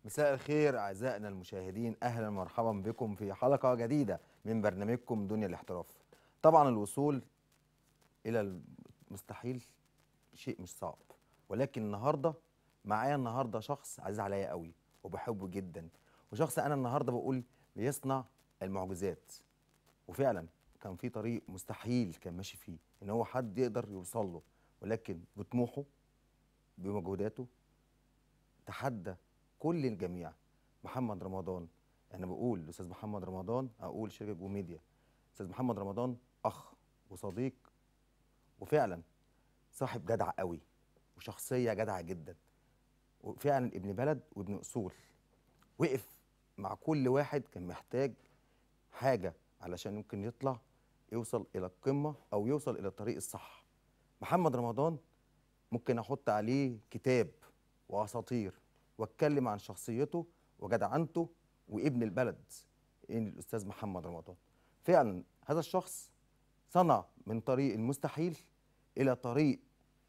مساء الخير أعزائنا المشاهدين أهلا ومرحبا بكم في حلقة جديدة من برنامجكم دنيا الاحتراف طبعا الوصول إلى المستحيل شيء مش صعب ولكن النهاردة معايا النهاردة شخص عزيز عليا قوي وبحبه جدا وشخص أنا النهاردة بقول بيصنع المعجزات وفعلا كان في طريق مستحيل كان ماشي فيه ان هو حد يقدر يوصل له ولكن بطموحه بمجهوداته تحدى كل الجميع محمد رمضان انا بقول الاستاذ محمد رمضان اقول شركه جو ميديا استاذ محمد رمضان اخ وصديق وفعلا صاحب جدع قوي وشخصيه جدعه جدا وفعلا ابن بلد وابن اصول وقف مع كل واحد كان محتاج حاجه علشان يمكن يطلع يوصل الى القمه او يوصل الى الطريق الصح محمد رمضان ممكن احط عليه كتاب واساطير واتكلم عن شخصيته وجدعنته وابن البلد إن الاستاذ محمد رمضان فعلا هذا الشخص صنع من طريق المستحيل الى طريق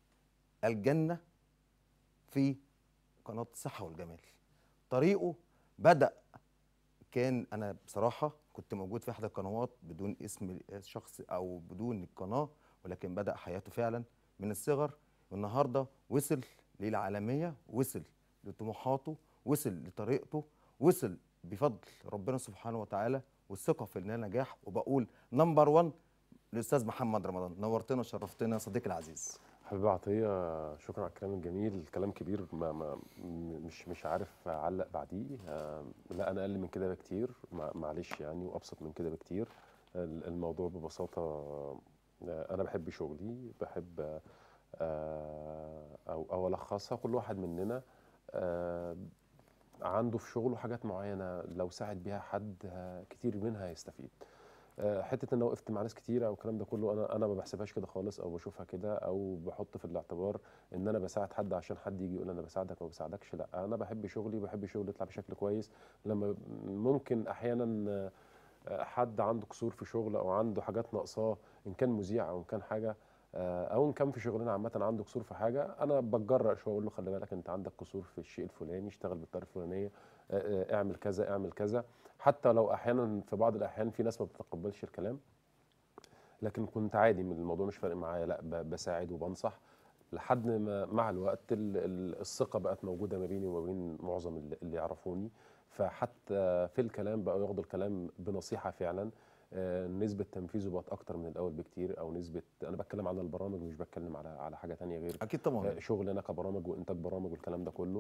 الجنه في قناه الصحه والجمال طريقه بدا كان انا بصراحه كنت موجود في احدى القنوات بدون اسم الشخص او بدون القناه ولكن بدا حياته فعلا من الصغر والنهارده وصل للعالميه وصل لطموحاته وصل لطريقته وصل بفضل ربنا سبحانه وتعالى والثقه في النجاح وبقول نمبر 1 الاستاذ محمد رمضان نورتنا وشرفتنا يا صديقي العزيز حبيبي عطيه شكرا على الكلام الجميل الكلام كبير ما ما م- مش مش عارف اعلق بعديه آه، لا انا اقل من كده بكتير مع- معلش يعني وابسط من كده بكتير ال- الموضوع ببساطه آه، انا بحب شغلي بحب آه، او او الخصها كل واحد مننا آه، عنده في شغله حاجات معينه لو ساعد بيها حد آه، كتير منها هيستفيد آه، حته ان أنا وقفت مع ناس كتيره او الكلام ده كله انا انا ما بحسبهاش كده خالص او بشوفها كده او بحط في الاعتبار ان انا بساعد حد عشان حد يجي يقول انا بساعدك او بساعدكش لا انا بحب شغلي بحب شغلي يطلع بشكل كويس لما ممكن احيانا آه، حد عنده قصور في شغل او عنده حاجات ناقصاه ان كان مذيع او ان كان حاجه آه، او ان كان في شغلنا عامه عنده قصور في حاجه انا بتجرأ شويه اقول له خلي بالك انت عندك قصور في الشيء الفلاني اشتغل بالطريقه الفلانيه آه، آه، اعمل كذا اعمل كذا حتى لو احيانا في بعض الاحيان في ناس ما بتتقبلش الكلام لكن كنت عادي من الموضوع مش فارق معايا لا ب- بساعد وبنصح لحد ما مع الوقت ال- ال- الثقه بقت موجوده ما بيني وما بين معظم اللي اللي يعرفوني فحتى في الكلام بقوا ياخدوا الكلام بنصيحه فعلا آه، نسبة تنفيذه بقت أكتر من الأول بكتير أو نسبة أنا بتكلم على البرامج مش بتكلم على على حاجة تانية غير اكيد طبعا آه، شغل أنا كبرامج وإنتاج برامج والكلام ده كله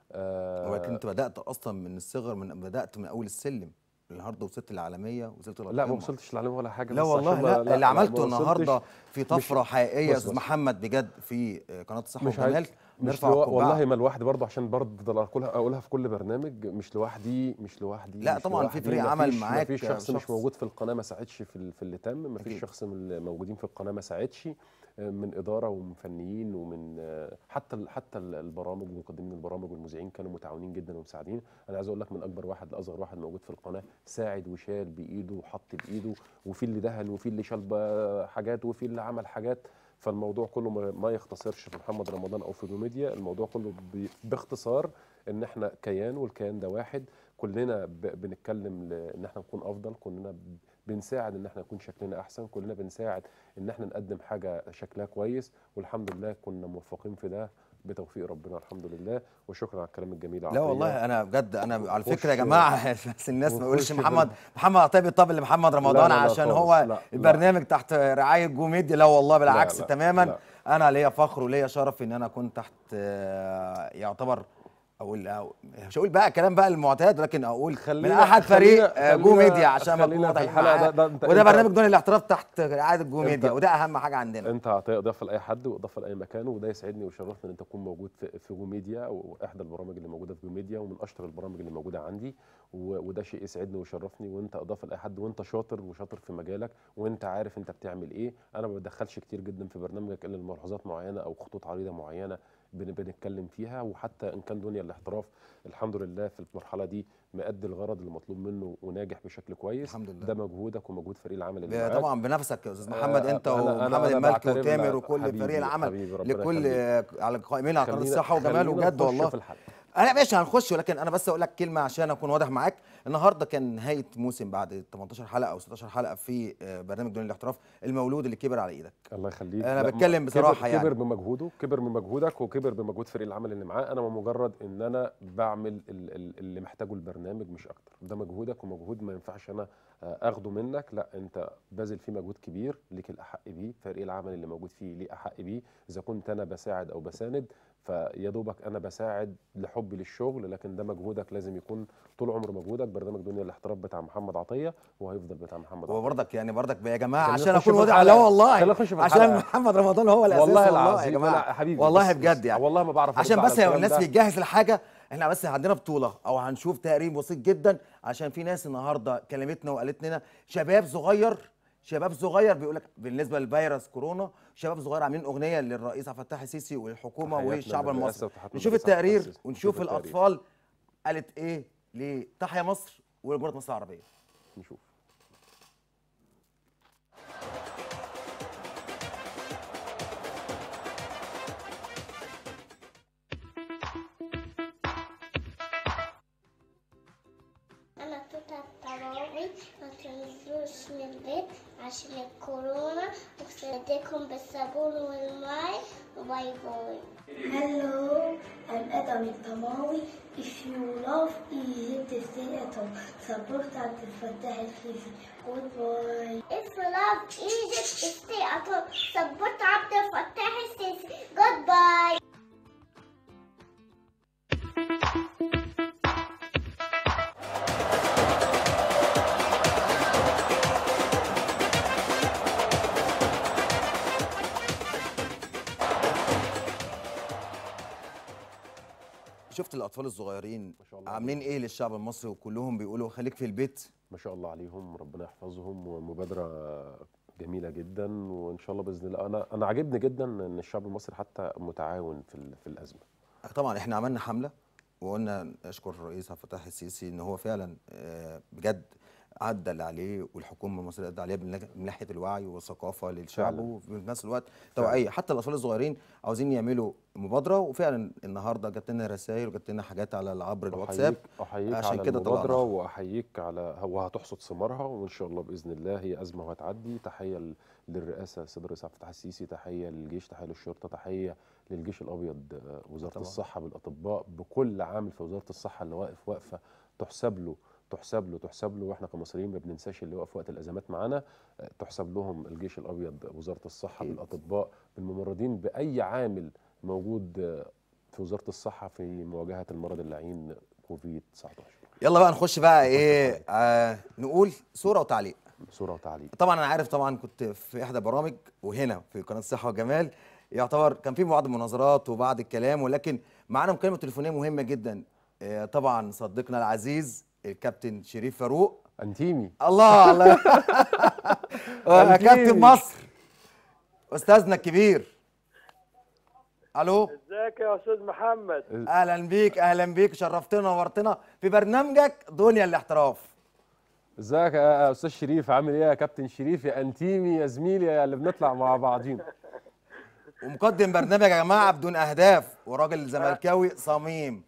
آه، ولكن انت بدات اصلا من الصغر من بدات من اول السلم النهارده وصلت للعالميه وصلت لا ما للقمة. وصلتش للعلم ولا حاجة لا بس والله عشان لا, ما- اللي عملته ما وصلتش. النهارده في طفره حقيقيه يا بص استاذ بص. محمد بجد في آه، قناه الصحه مش والجمال عايز- مش نرفع لو... القبعه والله ما لوحدي برضه عشان برضه افضل اقولها اقولها في كل برنامج مش لوحدي مش لوحدي لا مش طبعاً في لوحدي. فريق عمل مفيش- معاك مفيش شخص, شخص. مش موجود في القناه ما ساعدش في ال- في اللي تم مفيش أكيد. شخص من الموجودين في القناه ما ساعدش آه، من اداره ومن فنيين ومن آه، حتى ال- حتى ال- البرامج ومقدمين البرامج والمذيعين كانوا متعاونين جدا ومساعدين انا عايز اقول لك من اكبر واحد لاصغر واحد موجود في القناه ساعد وشال بايده وحط بايده وفي اللي دهن وفي اللي شال ب- حاجات وفي اللي عمل حاجات فالموضوع كله ما- ما يختصرش في محمد رمضان او في ميديا الموضوع كله ب- باختصار ان احنا كيان والكيان ده واحد كلنا ب- بنتكلم ل- ان احنا نكون افضل كلنا ب- بنساعد ان احنا نكون شكلنا احسن كلنا بنساعد ان احنا نقدم حاجه شكلها كويس والحمد لله كنا موفقين في ده بتوفيق ربنا الحمد لله وشكرا على الكلام الجميل لا عطية. والله انا بجد انا على ونخش- فكره يا جماعه بس الناس ما يقولش ونخش محمد بال- محمد عطيه بيطبل لمحمد رمضان لا لا عشان خالص، هو لا، لا. البرنامج تحت رعايه جو ميديا لا والله بالعكس لا، تماما لا. انا ليا فخر وليا شرف ان انا اكون تحت آه، يعتبر اقول أو مش هقول بقى كلام بقى المعتاد لكن اقول من خلينا- احد فريق خلينا- آه، جو خلينا- ميديا عشان ما اكون خلينا في واضحين الحلقة معاه. ده- ده أنت- وده أنت- برنامج دون الاحتراف تحت رعايه جو أنت- ميديا وده اهم حاجه عندنا انت عطيه اضافه لاي حد واضافه لاي مكان وده يسعدني ويشرفني ان انت تكون موجود في في جو ميديا واحدى البرامج اللي موجوده في جو ميديا ومن اشطر البرامج اللي موجوده عندي و- وده شيء يسعدني ويشرفني وانت اضافه لاي حد وانت شاطر وشاطر في مجالك وانت عارف انت بتعمل ايه انا ما بدخلش كتير جدا في برنامجك الا الملاحظات معينه او خطوط عريضه معينه بن- بنتكلم فيها وحتى ان كان دنيا الاحتراف الحمد لله في المرحله دي مأدي الغرض المطلوب منه وناجح بشكل كويس الحمد لله. ده مجهودك ومجهود فريق العمل اللي ب- معاك طبعا بنفسك يا استاذ محمد آه، انت أنا- أنا- ومحمد أنا الملك بعترف وتامر لك وكل حبيبي- فريق العمل حبيبي ربنا لكل يخليك. على القائمين على قناه خلينا- الصحه وجمال خلينا وجد نخش والله في الحلقة. انا ماشي هنخش ولكن انا بس اقول لك كلمه عشان اكون واضح معاك النهارده كان نهايه موسم بعد 18 حلقه او 16 حلقه في آه، برنامج دنيا الاحتراف المولود اللي كبر على ايدك الله يخليك أنا لا، بتكلم كبر- بصراحة يعني. كبر بمجهوده كبر بمجهودك وكبر بمجهود فريق العمل اللي معاه انا مجرد ان انا بعمل ال- ال- اللي محتاجه البرنامج مش اكتر ده مجهودك ومجهود ما ينفعش انا آه، اخده منك لا انت باذل فيه مجهود كبير ليك الاحق بيه فريق العمل اللي موجود فيه ليه احق بيه اذا كنت انا بساعد او بساند فيا دوبك انا بساعد لحبي للشغل لكن ده مجهودك لازم يكون طول عمر مجهودك برنامج دنيا الاحتراف بتاع محمد عطيه وهيفضل بتاع محمد عطيه وبرضك يعني برضك يا جماعه خلينا عشان نخش اكون في واضح الحلقة. لا والله خلينا نخش في عشان الحلقة. محمد رمضان هو الاساس والله يا العظيم جماعه لا حبيبي والله بص- بجد بص، يعني والله ما بعرف أرد عشان على بس يا الكلام الناس ده. بتجهز الحاجه احنا بس عندنا بطوله او هنشوف تقريب بسيط جدا عشان في ناس النهارده كلمتنا وقالت لنا شباب صغير شباب صغير بيقول لك بالنسبه لفيروس كورونا شباب صغير عاملين اغنيه للرئيس عبد الفتاح السيسي والحكومه تحياتنا والشعب للرئاسة المصري وتحياتنا نشوف للرئيس عبد التقرير الفتاح السيسي. ونشوف نشوف التقرير. الاطفال قالت ايه لتحيا مصر ولجمهوريه مصر العربيه نشوف أنا توتا الطراوي ما تنزلوش من البيت عشان الكورونا وسيديكم بالصابون والماء وباي باي Hello, I'm Adam Tamawi. If you love Egypt, stay at home. Support عبد الفتاح السيسي. Goodbye. If you love Egypt, stay at home. Support عبد الفتاح السيسي. Goodbye. شفت الاطفال الصغيرين ما شاء الله عاملين ايه للشعب المصري وكلهم بيقولوا خليك في البيت ما شاء الله عليهم ربنا يحفظهم ومبادره جميله جدا وان شاء الله باذن الله انا انا عاجبني جدا ان الشعب المصري حتى متعاون في ال- في الازمه طبعا احنا عملنا حمله وقلنا اشكر الرئيس عبد الفتاح السيسي ان هو فعلا آه، بجد عدى اللي عليه والحكومه المصريه ادى عليها من ناح- من ناحيه الوعي والثقافه للشعب فعلا. وفي نفس الوقت توعيه حتى الاطفال الصغيرين عاوزين يعملوا مبادره وفعلا النهارده جات لنا رسائل وجات لنا حاجات على عبر الواتساب احييك احييك عشان على كده المبادره طلعناها. واحييك على وهتحصد ثمارها وان شاء الله باذن الله هي ازمه وهتعدي تحيه ل- للرئاسه السيد الرئيس عبد الفتاح السيسي تحيه للجيش تحيه للشرطه تحيه للجيش الابيض آه، وزاره طبعا. الصحه بالاطباء بكل عامل في وزاره الصحه اللي واقف واقفه تحسب له تحسب له تحسب له واحنا كمصريين ما بننساش اللي واقف وقت الازمات معانا آه، تحسب لهم الجيش الابيض وزاره الصحه أكيد. بالاطباء بالممرضين باي عامل موجود آه، في وزاره الصحه في مواجهه المرض اللعين كوفيد 19 يلا بقى نخش بقى ايه آه نقول صوره وتعليق صوره وتعليق طبعا انا عارف طبعا كنت في احدى برامج وهنا في قناه الصحه والجمال يعتبر كان في بعض المناظرات وبعض الكلام ولكن معانا مكالمه تليفونيه مهمه جدا آه، طبعا صديقنا العزيز الكابتن شريف فاروق انتيمي الله الله آه، أنتيمي. كابتن مصر استاذنا الكبير الو ازيك يا استاذ محمد اهلا بيك اهلا بيك شرفتنا ونورتنا في برنامجك دنيا الاحتراف ازيك يا استاذ شريف عامل ايه يا كابتن شريف يا انتيمي يا زميلي يا اللي بنطلع مع بعضينا ومقدم برنامج يا جماعه بدون اهداف وراجل زملكاوي صميم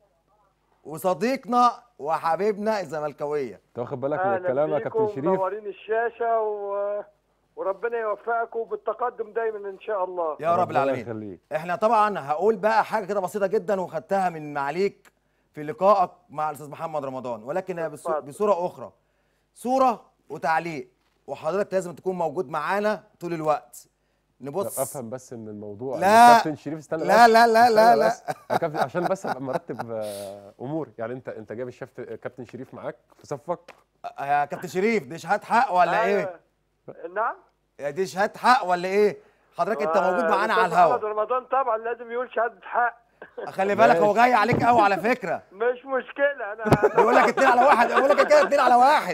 وصديقنا وحبيبنا الزملكاويه انت واخد بالك من اهلا الكلام يا بيكم كابتن شريف منورين الشاشه و... وربنا يوفقكم بالتقدم دايما ان شاء الله يا رب ربنا العالمين يخليك. احنا طبعا هقول بقى حاجه كده بسيطه جدا وخدتها من معاليك في لقائك مع الاستاذ محمد رمضان ولكن هي بص- اتفضل. بصوره اخرى صوره وتعليق وحضرتك لازم تكون موجود معانا طول الوقت طب نبص افهم بس ان الموضوع إن لا. كابتن شريف استنى لا بس، لا لا استنى لا لا. بس. يا كابتن عشان بس ابقى مرتب آه، امور يعني انت انت جايب الشيف كابتن شريف معاك في صفك يا كابتن شريف دي شهاده حق ولا ايه آه، نعم يا دي شهاده حق ولا ايه حضرتك انت آه، موجود معانا الأستاذ على محمد الهوا رمضان طبعا لازم يقول شهاده حق خلي بالك هو ماشي. جاي عليك قوي على فكره مش مشكله انا بيقول لك اتنين على واحد بيقول لك كده اتنين على واحد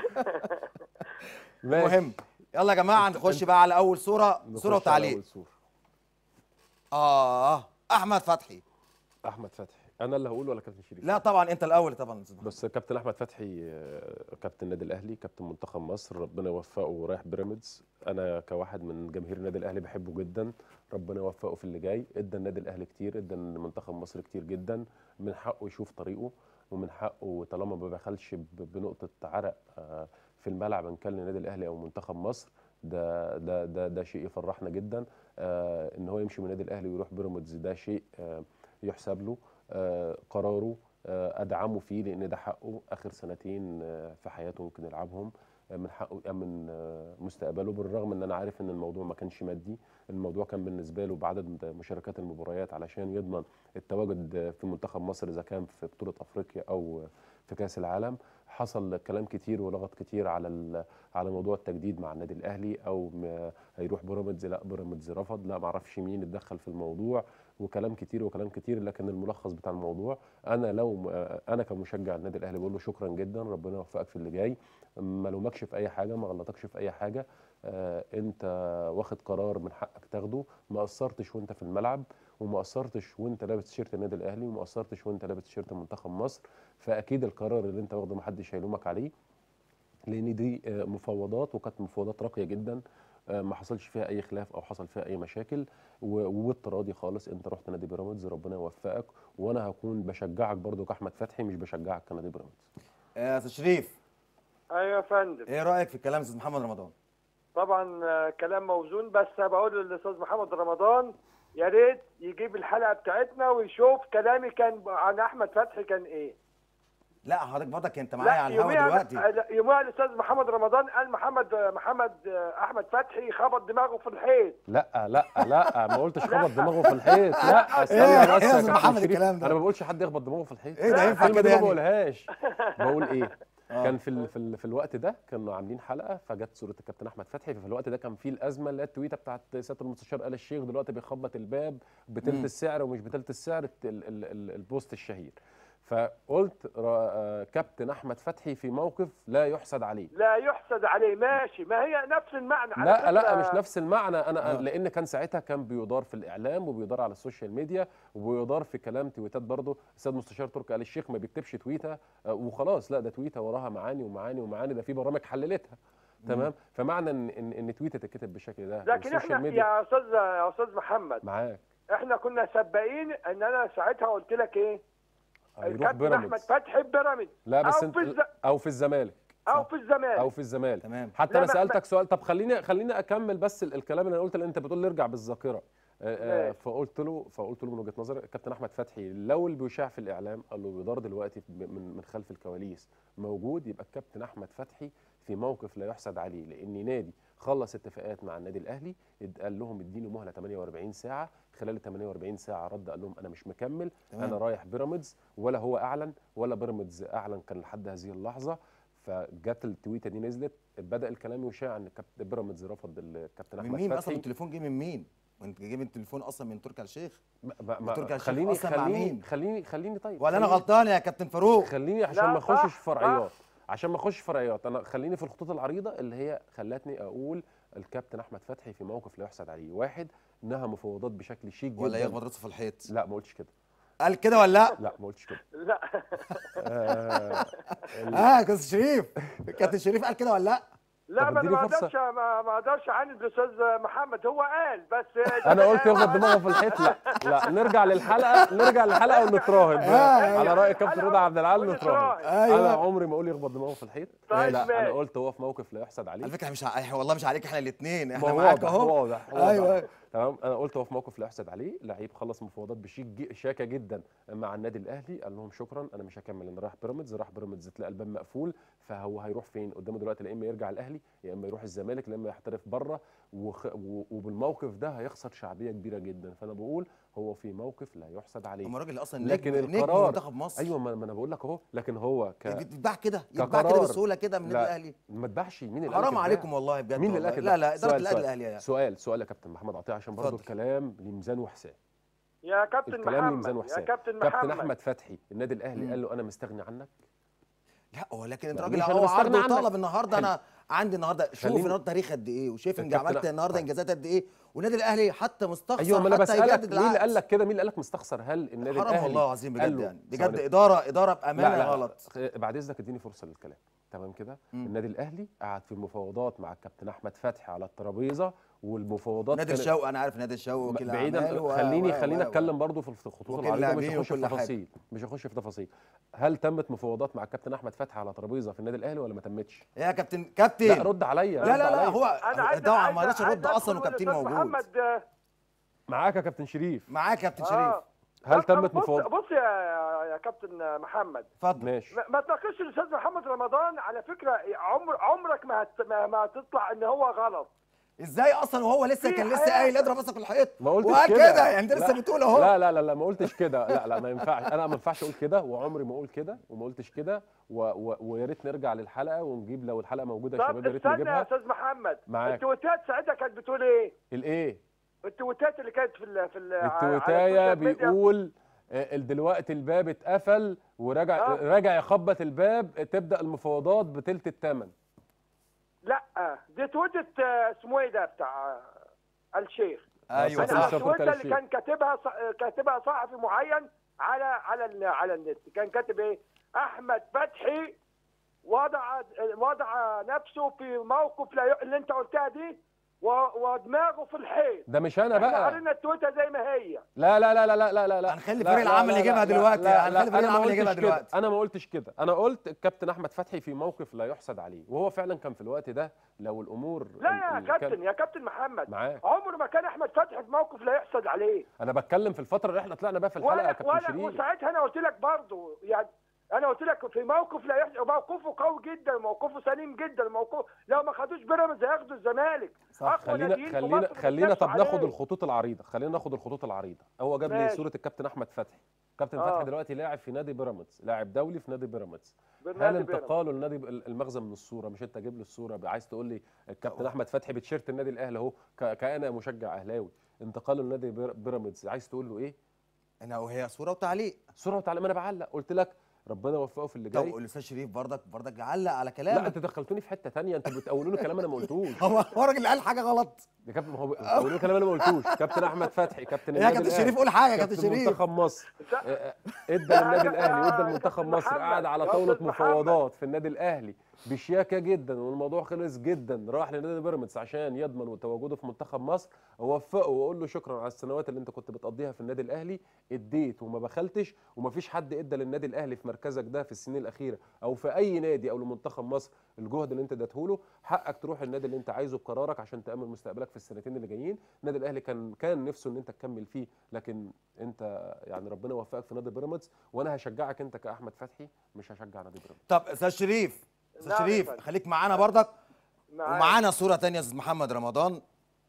ماشي. المهم يلا يا جماعه نخش بقى على اول صوره نخش صوره على وتعليق أول صورة. اه احمد فتحي احمد فتحي انا اللي هقول ولا كابتن شريف لا طبعا انت الاول طبعا يا أستاذ محمد. بس كابتن احمد فتحي آه، كابتن النادي الاهلي كابتن منتخب مصر ربنا يوفقه ورايح بيراميدز انا كواحد من جماهير النادي الاهلي بحبه جدا ربنا يوفقه في اللي جاي ادى النادي الاهلي كتير ادى منتخب مصر كتير جدا من حقه يشوف طريقه ومن حقه طالما ما بخلش ب- بنقطه عرق آه، في الملعب ان كان للنادي الاهلي او منتخب مصر ده ده ده ده شيء يفرحنا جدا آه، ان هو يمشي من النادي الاهلي ويروح بيراميدز ده شيء آه، يحسب له آه، قراره آه، ادعمه فيه لان ده حقه اخر سنتين آه، في حياته ممكن يلعبهم آه، من حقه يامن آه، مستقبله بالرغم ان انا عارف ان الموضوع ما كانش مادي الموضوع كان بالنسبه له بعدد مشاركات المباريات علشان يضمن التواجد آه، في منتخب مصر اذا كان في بطوله افريقيا او في كاس العالم حصل كلام كتير ولغط كتير على ال- على موضوع التجديد مع النادي الاهلي او م- هيروح بيراميدز لا بيراميدز رفض لا معرفش مين اتدخل في الموضوع وكلام كتير وكلام كتير لكن الملخص بتاع الموضوع انا لو م- انا كمشجع النادي الاهلي بقول له شكرا جدا ربنا يوفقك في اللي جاي ما لومكش في اي حاجه ما غلطكش في اي حاجه آه انت واخد قرار من حقك تاخده ما قصرتش وانت في الملعب وما قصرتش وانت لابس تيشيرت النادي الاهلي وما قصرتش وانت لابس تيشيرت منتخب مصر فاكيد القرار اللي انت واخده محدش هيلومك عليه لان دي آه، مفاوضات وكانت مفاوضات راقيه جدا آه، ما حصلش فيها اي خلاف او حصل فيها اي مشاكل و- ووالت راضي خالص انت رحت نادي بيراميدز ربنا يوفقك وانا هكون بشجعك برضو كاحمد فتحي مش بشجعك كنادي بيراميدز يا استاذ شريف ايوه يا فندم ايه رايك في كلام استاذ محمد رمضان طبعا آه، كلام موزون بس بقول للاستاذ محمد رمضان يا ريت يجيب الحلقه بتاعتنا ويشوف كلامي كان عن احمد فتحي كان ايه لا حضرتك برضك انت معايا على الهوا يوميها دلوقتي لا، يوميها الاستاذ محمد رمضان قال محمد محمد آه، احمد فتحي خبط دماغه في الحيط لا لا لا ما قلتش خبط دماغه في الحيط لا استنى إيه بس يا يا أستاذ كابتن محمد شريف. الكلام ده؟ انا ما بقولش حد يخبط دماغه في الحيط إيه ده ينفع الكلمة كده دي ما يعني؟ بقولهاش بقول ايه آه. كان في ال في, ال في الوقت ده كانوا عاملين حلقه فجت صوره الكابتن احمد فتحي ففي الوقت ده كان في الازمه اللي هي التويته بتاعت سياده المستشار ال الشيخ دلوقتي بيخبط الباب بتلت مم. السعر ومش بتلت السعر الت- ال ال ال البوست الشهير فقلت را- آه، كابتن احمد فتحي في موقف لا يحسد عليه لا يحسد عليه ماشي ما هي نفس المعنى على لا لا فكرة. مش نفس المعنى انا آه. لان كان ساعتها كان بيدار في الاعلام وبيدار على السوشيال ميديا وبيدار في كلام تويتات برضه الاستاذ مستشار تركي آل الشيخ ما بيكتبش تويته آه، وخلاص لا ده تويته وراها معاني ومعاني ومعاني ده في برامج حللتها تمام فمعنى ان ان, إن تويته تتكتب بالشكل ده لكن والسوشيال احنا ميديا يا استاذ يا استاذ محمد معاك احنا كنا سباقين ان انا ساعتها قلت لك ايه هيروح الكابتن احمد بيراميدز فتحي بيراميدز لا بس أو انت في الز- او في الزمالك او في الزمالك او في الزمالك تمام حتى لا، انا ما- سالتك سؤال طب خليني خليني اكمل بس ال- الكلام اللي انا قلت لان انت بتقول لي ارجع بالذاكره آه، آه، ماشي. فقلت له فقلت له من وجهه نظري الكابتن احمد فتحي لو اللي بيشاع في الاعلام قال له بيدار دلوقتي ب- من من خلف الكواليس موجود يبقى الكابتن احمد فتحي في موقف لا يحسد عليه لان نادي خلص اتفاقات مع النادي الاهلي اد- قال لهم اديني مهله 48 ساعه خلال ال 48 ساعه رد قال لهم انا مش مكمل تمام. انا رايح بيراميدز ولا هو اعلن ولا بيراميدز اعلن كان لحد هذه اللحظه فجت التويته دي نزلت بدا الكلام يشاع ان كابتن بيراميدز رفض الكابتن من احمد مين اصلا فتحي التليفون جه من مين وانت جايب التليفون اصلا من تركي آل الشيخ ما- ما- ما- تركي آل الشيخ خليني أصلاً مع خليني مين؟ خليني خليني طيب ولا انا خليني- غلطان يا كابتن فاروق خليني عشان لا، ما صح، اخشش في صح. فرعيات عشان ما اخشش في فرعيات انا خليني في الخطوط العريضه اللي هي خلتني اقول الكابتن احمد فتحي في موقف لا يحسد عليه واحد نهى مفاوضات بشكل شيك جدا ولا يخبط راسه في الحيط لا ما قلتش كده قال كده ولا لا لا ما قلتش كده لا آه ال- اه كابتن شريف كابتن شريف قال كده ولا لا لا طب ما انا اديني ما فرصة. اقدرش ما ما اقدرش اعاند الاستاذ محمد هو قال بس انا قلت يخبط دماغه في الحيط لا لا نرجع للحلقه نرجع للحلقه ونتراهن على راي كابتن رضا عبد العال نتراهن أيوة. انا عمري ما اقول يخبط دماغه في الحيط طيب لا ماشي. انا قلت هو في موقف لا يحسد عليه على فكره مش ع... والله مش عليك احنا الاثنين ما احنا هو معاك واضح اهو واضح واضح ايوه تمام انا قلت هو في موقف لا يحسد عليه لعيب خلص مفاوضات بشيك جي- شاكه جدا مع النادي الاهلي قال لهم شكرا انا مش هكمل انا رايح بيراميدز راح بيراميدز تلاقي الباب مقفول فهو هيروح فين قدامه دلوقتي لا اما يرجع الاهلي يا اما يروح الزمالك يا اما يحترف بره وخ... و... وبالموقف ده هيخسر شعبيه كبيره جدا فانا بقول هو في موقف لا يحسد عليه هم راجل اصلا لكن نجم نجم القرار منتخب مصر ايوه ما ما انا بقول لك اهو لكن هو ك... يتباع كده يتباع كده كقرار. بسهوله كده من النادي لا، الاهلي ما تباعش مين اللي قال حرام كده؟ عليكم والله بجد مين اللي والله. قال لا كده؟ لا اداره سؤال- الاهلي سؤال. الاهلي يعني. سؤال سؤال يا كابتن محمد عطيه عشان برضه اتفضل. الكلام لميزان وحساب يا كابتن الكلام لميزان محمد يا وحساب كابتن كابتن محمد احمد فتحي النادي الاهلي مم. قال له انا مستغني عنك لا ولكن ما الراجل مش هو هنستغنى عرض عنك. وطلب النهارده حلو. انا عندي النهارده شوف خليني- النهارده تاريخ قد ايه وشايف ان الكابتن عملت أح- النهارده طيب. انجازات قد ايه والنادي الاهلي حتى مستخسر ايوه ما انا حتى بسالك يجدد مين اللي العقد. قال لك كده مين اللي قال لك مستخسر هل النادي حرام الاهلي والله العظيم قال بجد له- يعني بجد ثواني. اداره اداره بامانه لا لا غلط خ- بعد اذنك اديني فرصه للكلام تمام كده مم. النادي الاهلي قعد في مفاوضات مع الكابتن احمد فتحي على الترابيزه والمفاوضات نادي كانت- الشوقي انا عارف نادي الشوقي وكيل بعيدا أعمال و- خليني و- خليني و- اتكلم برضو في الخطوط وكيل العريضه مش لاعبين هخش في وكل حاجة. تفاصيل مش هخش في تفاصيل هل تمت مفاوضات مع الكابتن احمد فتحي على ترابيزه في النادي الاهلي ولا ما تمتش يا كابتن كابتن لا رد عليا لا رد لا لا عليا. هو انا عايز ده عايز- ما قدرش عايز يرد اصلا أدخل وكابتن والأستاذ موجود محمد آه، معاك يا كابتن شريف معاك يا كابتن شريف آه. هل طب- تمت طب بص مفاوضات بص يا يا كابتن محمد اتفضل ماشي ما- ما تناقشش الاستاذ محمد رمضان على فكره عمر عمرك ما هت ما, ما هتطلع ان هو غلط ازاي اصلا وهو لسه في كان لسه حياة. قايل اضرب راسك في الحيط ما قلتش وقال كده كده يعني انت لسه لا. بتقول اهو لا لا لا لا ما قلتش كده لا لا ما ينفعش انا ما ينفعش اقول كده وعمري ما اقول كده وما قلتش كده و- و- ويا ريت نرجع للحلقه ونجيب لو الحلقه موجوده يا طب شباب يا ريت استنى يا نجيبها استاذ محمد معاك. التويتات ساعتها كانت بتقول ايه؟ الايه التويتات اللي كانت في ال في ال التويتايه بيقول آه، دلوقتي الباب اتقفل ورجع آه. رجع يخبط الباب تبدا المفاوضات بتلت الثمن لا دي تويتة آه، اسمه ايه ده بتاع آه، الشيخ ايوه صح. انا صح صح. التويته اللي الشيخ. كان كاتبها ص- كاتبها صحفي معين على على ال- على النت كان كاتب ايه؟ احمد فتحي وضع وضع نفسه في موقف لا ي... اللي انت قلتها دي و- ودماغه في الحيط ده مش انا احنا بقى قرينا التويته زي ما هي لا لا لا لا لا لا لا لا هنخلي لا، فريق لا، العمل لا، يجيبها لا، دلوقتي، لا، هنخلي لا، فريق أنا ما العمل يجيبها قلتش كده. دلوقتي. انا ما قلتش كده انا قلت الكابتن احمد فتحي في موقف لا يحسد عليه وهو فعلا كان في الوقت ده لو الامور لا ال- يا ال- كابتن يا كابتن محمد معاك عمر ما كان احمد فتحي في موقف لا يحسد عليه انا بتكلم في الفتره اللي احنا طلعنا بيها في الحلقه يا ولا كابتن ولا شريف وساعتها انا قلت لك برضه يعني انا قلت لك في موقف لا يحسد موقفه قوي جدا موقفه سليم جدا موقف لو ما خدوش بيراميدز هياخدوا الزمالك صح. أقوى خلينا ناديين في خلينا مصر خلينا بيتنافسوا طب ناخد عليه. الخطوط العريضه خلينا ناخد الخطوط العريضه هو جاب لي ماشي. صوره الكابتن احمد فتحي كابتن آه. فتحي دلوقتي لاعب في نادي بيراميدز لاعب دولي في نادي بيراميدز هل بالنادي بيراميدز. انتقاله لنادي المغزى من الصوره مش انت جايب لي الصوره عايز تقول لي الكابتن احمد فتحي بتشيرت النادي الاهلي اهو ك- كأنا مشجع اهلاوي انتقاله لنادي بير- بيراميدز عايز تقول له ايه انا وهي صوره وتعليق صوره وتعالى ما انا بعلق قلت لك ربنا يوفقه في اللي طب جاي الاستاذ شريف برضك برضك علق على لا كلامك انت دخلتوني في حته تانية انتوا بتقولوني كلام انا ما قلتوش هو هو الراجل قال حاجه غلط يا كابتن ما هو بتقولوني كلام انا ما قلتوش كابتن احمد فتحي كابتن يا النادي كابتن الأهلي. شريف قول حاجه يا كابتن كابتن شريف منتخب مصر لا. آه، آه، ادى للنادي الاهلي وادى لمنتخب كابتن مصر محمد، قعد على يا طاوله أستاذ مفاوضات في النادي الاهلي بشياكه جدا والموضوع خلص جدا راح لنادي بيراميدز عشان يضمن تواجده في منتخب مصر اوفقه واقول له شكرا على السنوات اللي انت كنت بتقضيها في النادي الاهلي اديت وما بخلتش ومفيش حد ادى للنادي الاهلي في مركزك ده في السنين الاخيره او في اي نادي او لمنتخب مصر الجهد اللي انت اديته له حقك تروح النادي اللي انت عايزه بقرارك عشان تامن مستقبلك في السنتين اللي جايين النادي الاهلي كان كان نفسه ان انت تكمل فيه لكن انت يعني ربنا وفقك في نادي بيراميدز وانا هشجعك انت كاحمد فتحي مش هشجع نادي بيراميدز طب استاذ شريف استاذ نعم يا شريف فندم. خليك معانا برضك معاك. ومعانا صوره تانية يا استاذ محمد رمضان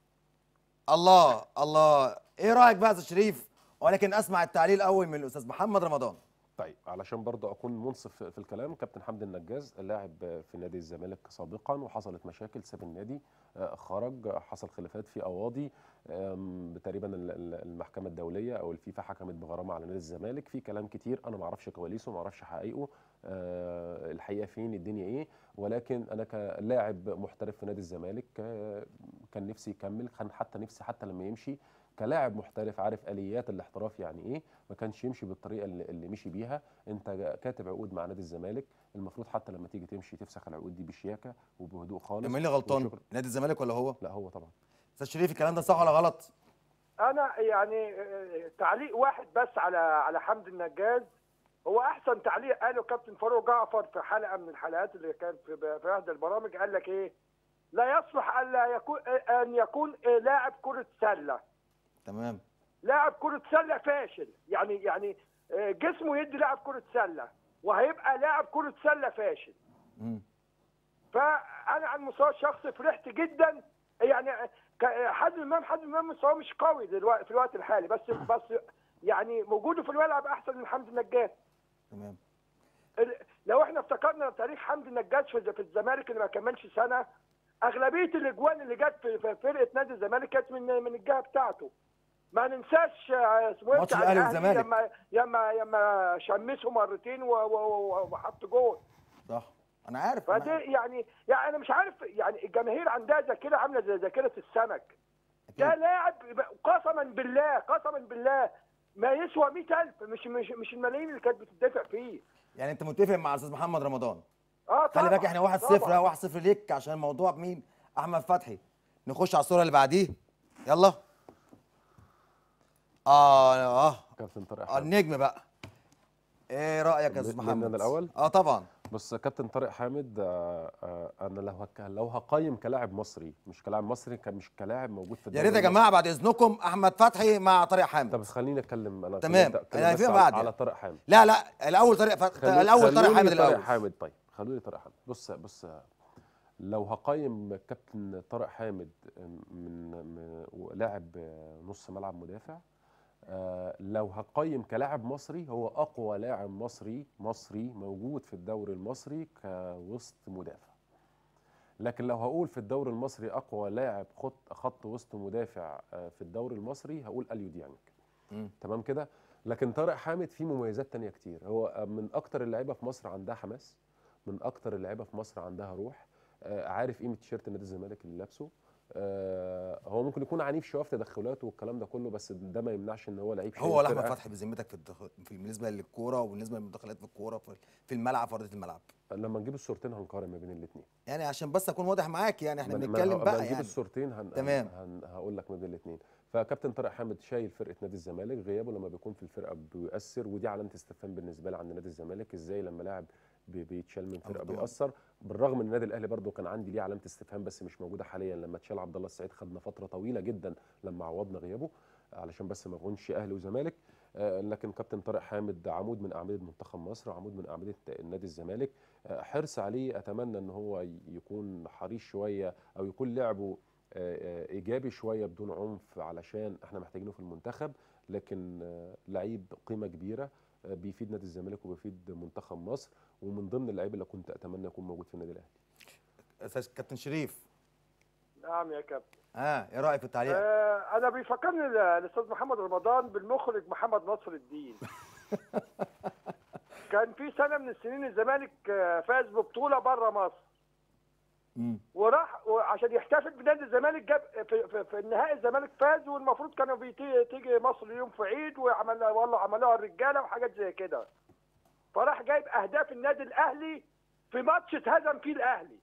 الله الله ايه رايك بقى يا استاذ شريف ولكن اسمع التعليق الاول من الاستاذ محمد رمضان طيب علشان برضه اكون منصف في- في الكلام كابتن حمدي النجاز لاعب في نادي الزمالك سابقا وحصلت مشاكل ساب النادي آه، خرج حصل خلافات في قواضي آم، تقريبا ال- ال- المحكمه الدوليه او الفيفا حكمت بغرامه على نادي الزمالك في كلام كتير انا ما اعرفش كواليسه ما اعرفش حقائقه آه، الحقيقه فين الدنيا ايه ولكن انا كلاعب محترف في نادي الزمالك آه، كان نفسي يكمل كان حتى نفسي حتى لما يمشي كلاعب محترف عارف اليات الاحتراف يعني ايه ما كانش يمشي بالطريقه اللي, اللي مشي بيها انت كاتب عقود مع نادي الزمالك المفروض حتى لما تيجي تمشي تفسخ العقود دي بشياكه وبهدوء خالص مين اللي غلطان وشكرا. نادي الزمالك ولا هو لا هو طبعا استاذ شريف الكلام ده صح ولا غلط انا يعني آه، تعليق واحد بس على على حمد النجاز هو احسن تعليق قاله كابتن فاروق جعفر في حلقه من الحلقات اللي كانت في في احدى البرامج قال لك ايه لا يصلح الا يكون ان يكون لاعب كره سله تمام لاعب كره سله فاشل يعني يعني آه، جسمه يدي لاعب كره سله وهيبقى لاعب كره سله فاشل مم. فانا على المستوى الشخصي فرحت جدا يعني ك- حازم امام حازم امام مستواه مش قوي دلوقتي في الوقت الحالي بس بس يعني وجوده في الملعب احسن من حمدي النجاز تمام ال- لو احنا افتكرنا تاريخ حمدي النجاز في في الزمالك اللي ما كملش سنه اغلبيه الاجوان اللي جت في في فرقه نادي الزمالك كانت من من الجهه بتاعته ما ننساش آه، اسمه إيه ماتش بتاع الأهلي الأهلي والزمالك. لما لما لما شمسه مرتين و- و- و- وحط جول صح انا عارف أنا فدي عارف. يعني يعني انا مش عارف يعني الجماهير عندها ذاكره عامله زي ذاكره السمك ده أكيد. لاعب قسما بالله قسما بالله ما يسوى 100000 مش مش مش الملايين اللي كانت بتدفع فيه يعني انت متفق مع الاستاذ محمد رمضان اه خلي طبعاً، بالك احنا 1 0 طبعاً. 1 0 ليك عشان الموضوع بمين احمد فتحي نخش على الصوره اللي بعديه يلا اه اه كابتن طارق آه، حامد النجم بقى ايه رايك يا استاذ مني محمد أنا الأول؟ اه طبعا بص كابتن طارق حامد آه، آه، انا لو هك... لو هقيم كلاعب مصري مش كلاعب مصري ك- مش كلاعب موجود في يا الدوري ريت يا المصري. جماعه بعد اذنكم احمد فتحي مع طارق طب حامد بس خليني اتكلم انا تمام. كلمت- أنا بس فيما على- بعد على يعني. طارق حامد لا لا الاول طارق فتحي خلو- الاول طارق خلوني حامد طارق الاول حامد طيب خلوني طارق حامد بص بص لو هقيم كابتن طارق حامد من, من لاعب نص ملعب مدافع آه، لو هقيم كلاعب مصري هو اقوى لاعب مصري مصري موجود في الدوري المصري كوسط مدافع لكن لو هقول في الدوري المصري اقوى لاعب خط خط وسط مدافع آه، في الدوري المصري هقول اليو ديانج مم. تمام كده لكن طارق حامد فيه مميزات تانية كتير هو من اكتر اللعيبه في مصر عندها حماس من اكتر اللعيبه في مصر عندها روح آه، عارف قيمه تيشيرت نادي الزمالك اللي لابسه آه، هو ممكن يكون عنيف شويه في تدخلاته والكلام ده كله بس ده ما يمنعش ان هو لعيب شايل هو ولا احمد فرقة. فتحي بذمتك في الدخل في بالنسبه للكوره وبالنسبه للمداخلات في الكوره في- في الملعب في ارضيه الملعب لما نجيب الصورتين هنقارن ما بين الاثنين يعني عشان بس اكون واضح معاك يعني احنا ما- ما- بنتكلم ما بقى نجيب يعني الصورتين هن تمام. هن هن هقول لك ما بين الاثنين فكابتن طارق حامد شايل فرقه نادي الزمالك غيابه لما بيكون في الفرقه بيؤثر ودي علامه استفهام بالنسبه لي عند نادي الزمالك ازاي لما لاعب بي- بيتشال من فرقه طبعاً. بيأثر بالرغم ان النادي الاهلي برضو كان عندي ليه علامه استفهام بس مش موجوده حاليا لما اتشال عبد الله السعيد خدنا فتره طويله جدا لما عوضنا غيابه علشان بس ما نكونش اهلي وزمالك آه، لكن كابتن طارق حامد عمود من اعمده منتخب مصر وعمود من اعمده نادي الزمالك آه، حرص عليه اتمنى ان هو ي- يكون حريص شويه او يكون لعبه آه، آه، ايجابي شويه بدون عنف علشان احنا محتاجينه في المنتخب لكن آه، لعيب قيمه كبيره آه، بيفيد نادي الزمالك وبيفيد منتخب مصر ومن ضمن اللعيبه اللي كنت اتمنى يكون موجود في النادي الاهلي استاذ كابتن شريف نعم يا كابتن اه ايه رايك في التعليق آه انا بيفكرني ال- الاستاذ محمد رمضان بالمخرج محمد نصر الدين كان في سنه من السنين الزمالك آه، فاز ببطوله بره مصر مم. وراح عشان يحتفل بنادي الزمالك جاب في, في, في النهائي الزمالك فاز والمفروض كانوا بيتي تيجي مصر يوم في عيد وعملها والله عملوها الرجاله وحاجات زي كده فراح جايب اهداف النادي الاهلي في ماتش اتهزم فيه الاهلي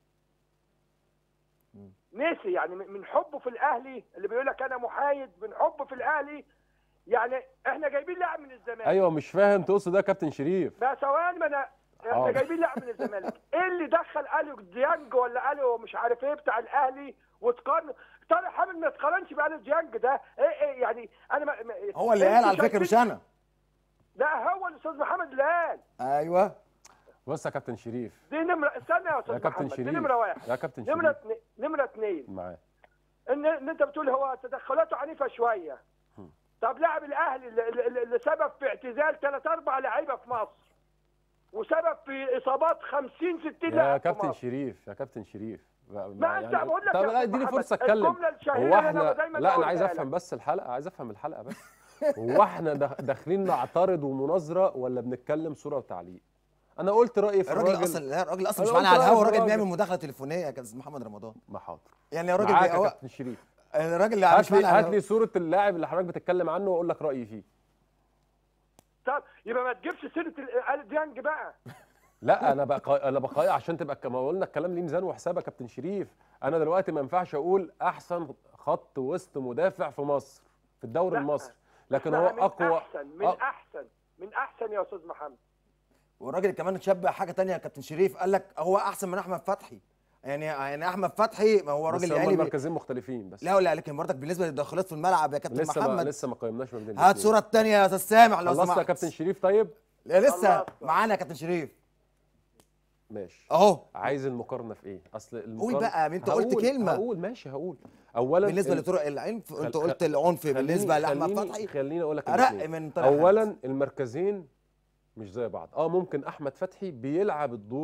نسي يعني من من حبه في الاهلي اللي بيقول لك انا محايد من حبه في الاهلي يعني احنا جايبين لاعب من الزمالك ايوه مش فاهم تقصد ده يا كابتن شريف ما ثواني ما انا احنا حاضر. جايبين لاعب من الزمالك ايه اللي دخل اليو ديانج ولا اليو مش عارف ايه بتاع الاهلي وتقارن طارق حامد ما تقارنش باليو ديانج ده ايه ايه يعني انا ما ما هو اللي قال انتوا على فكره شايفين- مش انا لا هو الاستاذ محمد اللي قال ايوه بص يا كابتن شريف دي نمره استنى يا يا استاذ كابتن محمد دي شريف نمره واحد يا كابتن نمره شريف اتنين نمره اتنين معاه ان ان انت بتقول هو تدخلاته عنيفه شويه هم. طب لاعب الاهلي اللي, اللي اللي سبب في اعتزال ثلاث اربع لعيبه في مصر وسبب في اصابات 50 60 يا لاعب في كابتن مصر شريف يا كابتن شريف ما انت بقول لك طب يا لا أستاذ اديني محمد، فرصه اتكلم الجمله الشهيره هو اللي احنا انا دايما لا انا عايز بقولها افهم لك. بس الحلقه عايز افهم الحلقه بس هو احنا داخ- داخلين نعترض ومناظره ولا بنتكلم صوره وتعليق انا قلت رايي في الراجل الراجل اصلا لا الراجل اصلا أنا مش قلت معانا على رأيي الهوا في الراجل الراجل. بيعمل مداخله تليفونيه يا كابتن محمد رمضان ما حاضر يعني الراجل معاك بي... يا هو كابتن شريف الراجل اللي هات مش لي معانا على هات الهوا. لي صوره اللاعب اللي حضرتك بتتكلم عنه واقول لك رايي فيه طب يبقى ما تجيبش سيره ال- ال ديانج بقى لا انا بقى انا بقى عشان تبقى كما قلنا الكلام ليه ميزان وحساب يا كابتن شريف انا دلوقتي ما ينفعش اقول احسن خط وسط مدافع في مصر في الدوري لا. المصري لكن هو لا، من اقوى احسن من أق- احسن من احسن يا استاذ محمد والراجل كمان شبه حاجه تانية يا كابتن شريف قال لك هو احسن من احمد فتحي يعني يعني احمد فتحي ما هو بس راجل هما يعني بي... المركزين مختلفين بس لا لا لكن برضك بالنسبه للتدخلات في الملعب يا كابتن لسه ما محمد لسه ما قيمناش ما بين هات الاتنين. صوره تانية يا استاذ سامح لو خلصت سمحت يا كابتن شريف طيب لا لسه خلصت. معانا يا كابتن شريف ماشي اهو عايز المقارنه في ايه اصل قول المقارنه بقى انت قلت هقول- كلمه هقول ماشي هقول اولا بالنسبه ال- لطرق العنف انت خل- قلت العنف خليني- بالنسبه لاحمد خليني- فتحي خليني اقول لك ارق الاتنين. من طارق اولا حامد. المركزين مش زي بعض اه ممكن احمد فتحي بيلعب الدور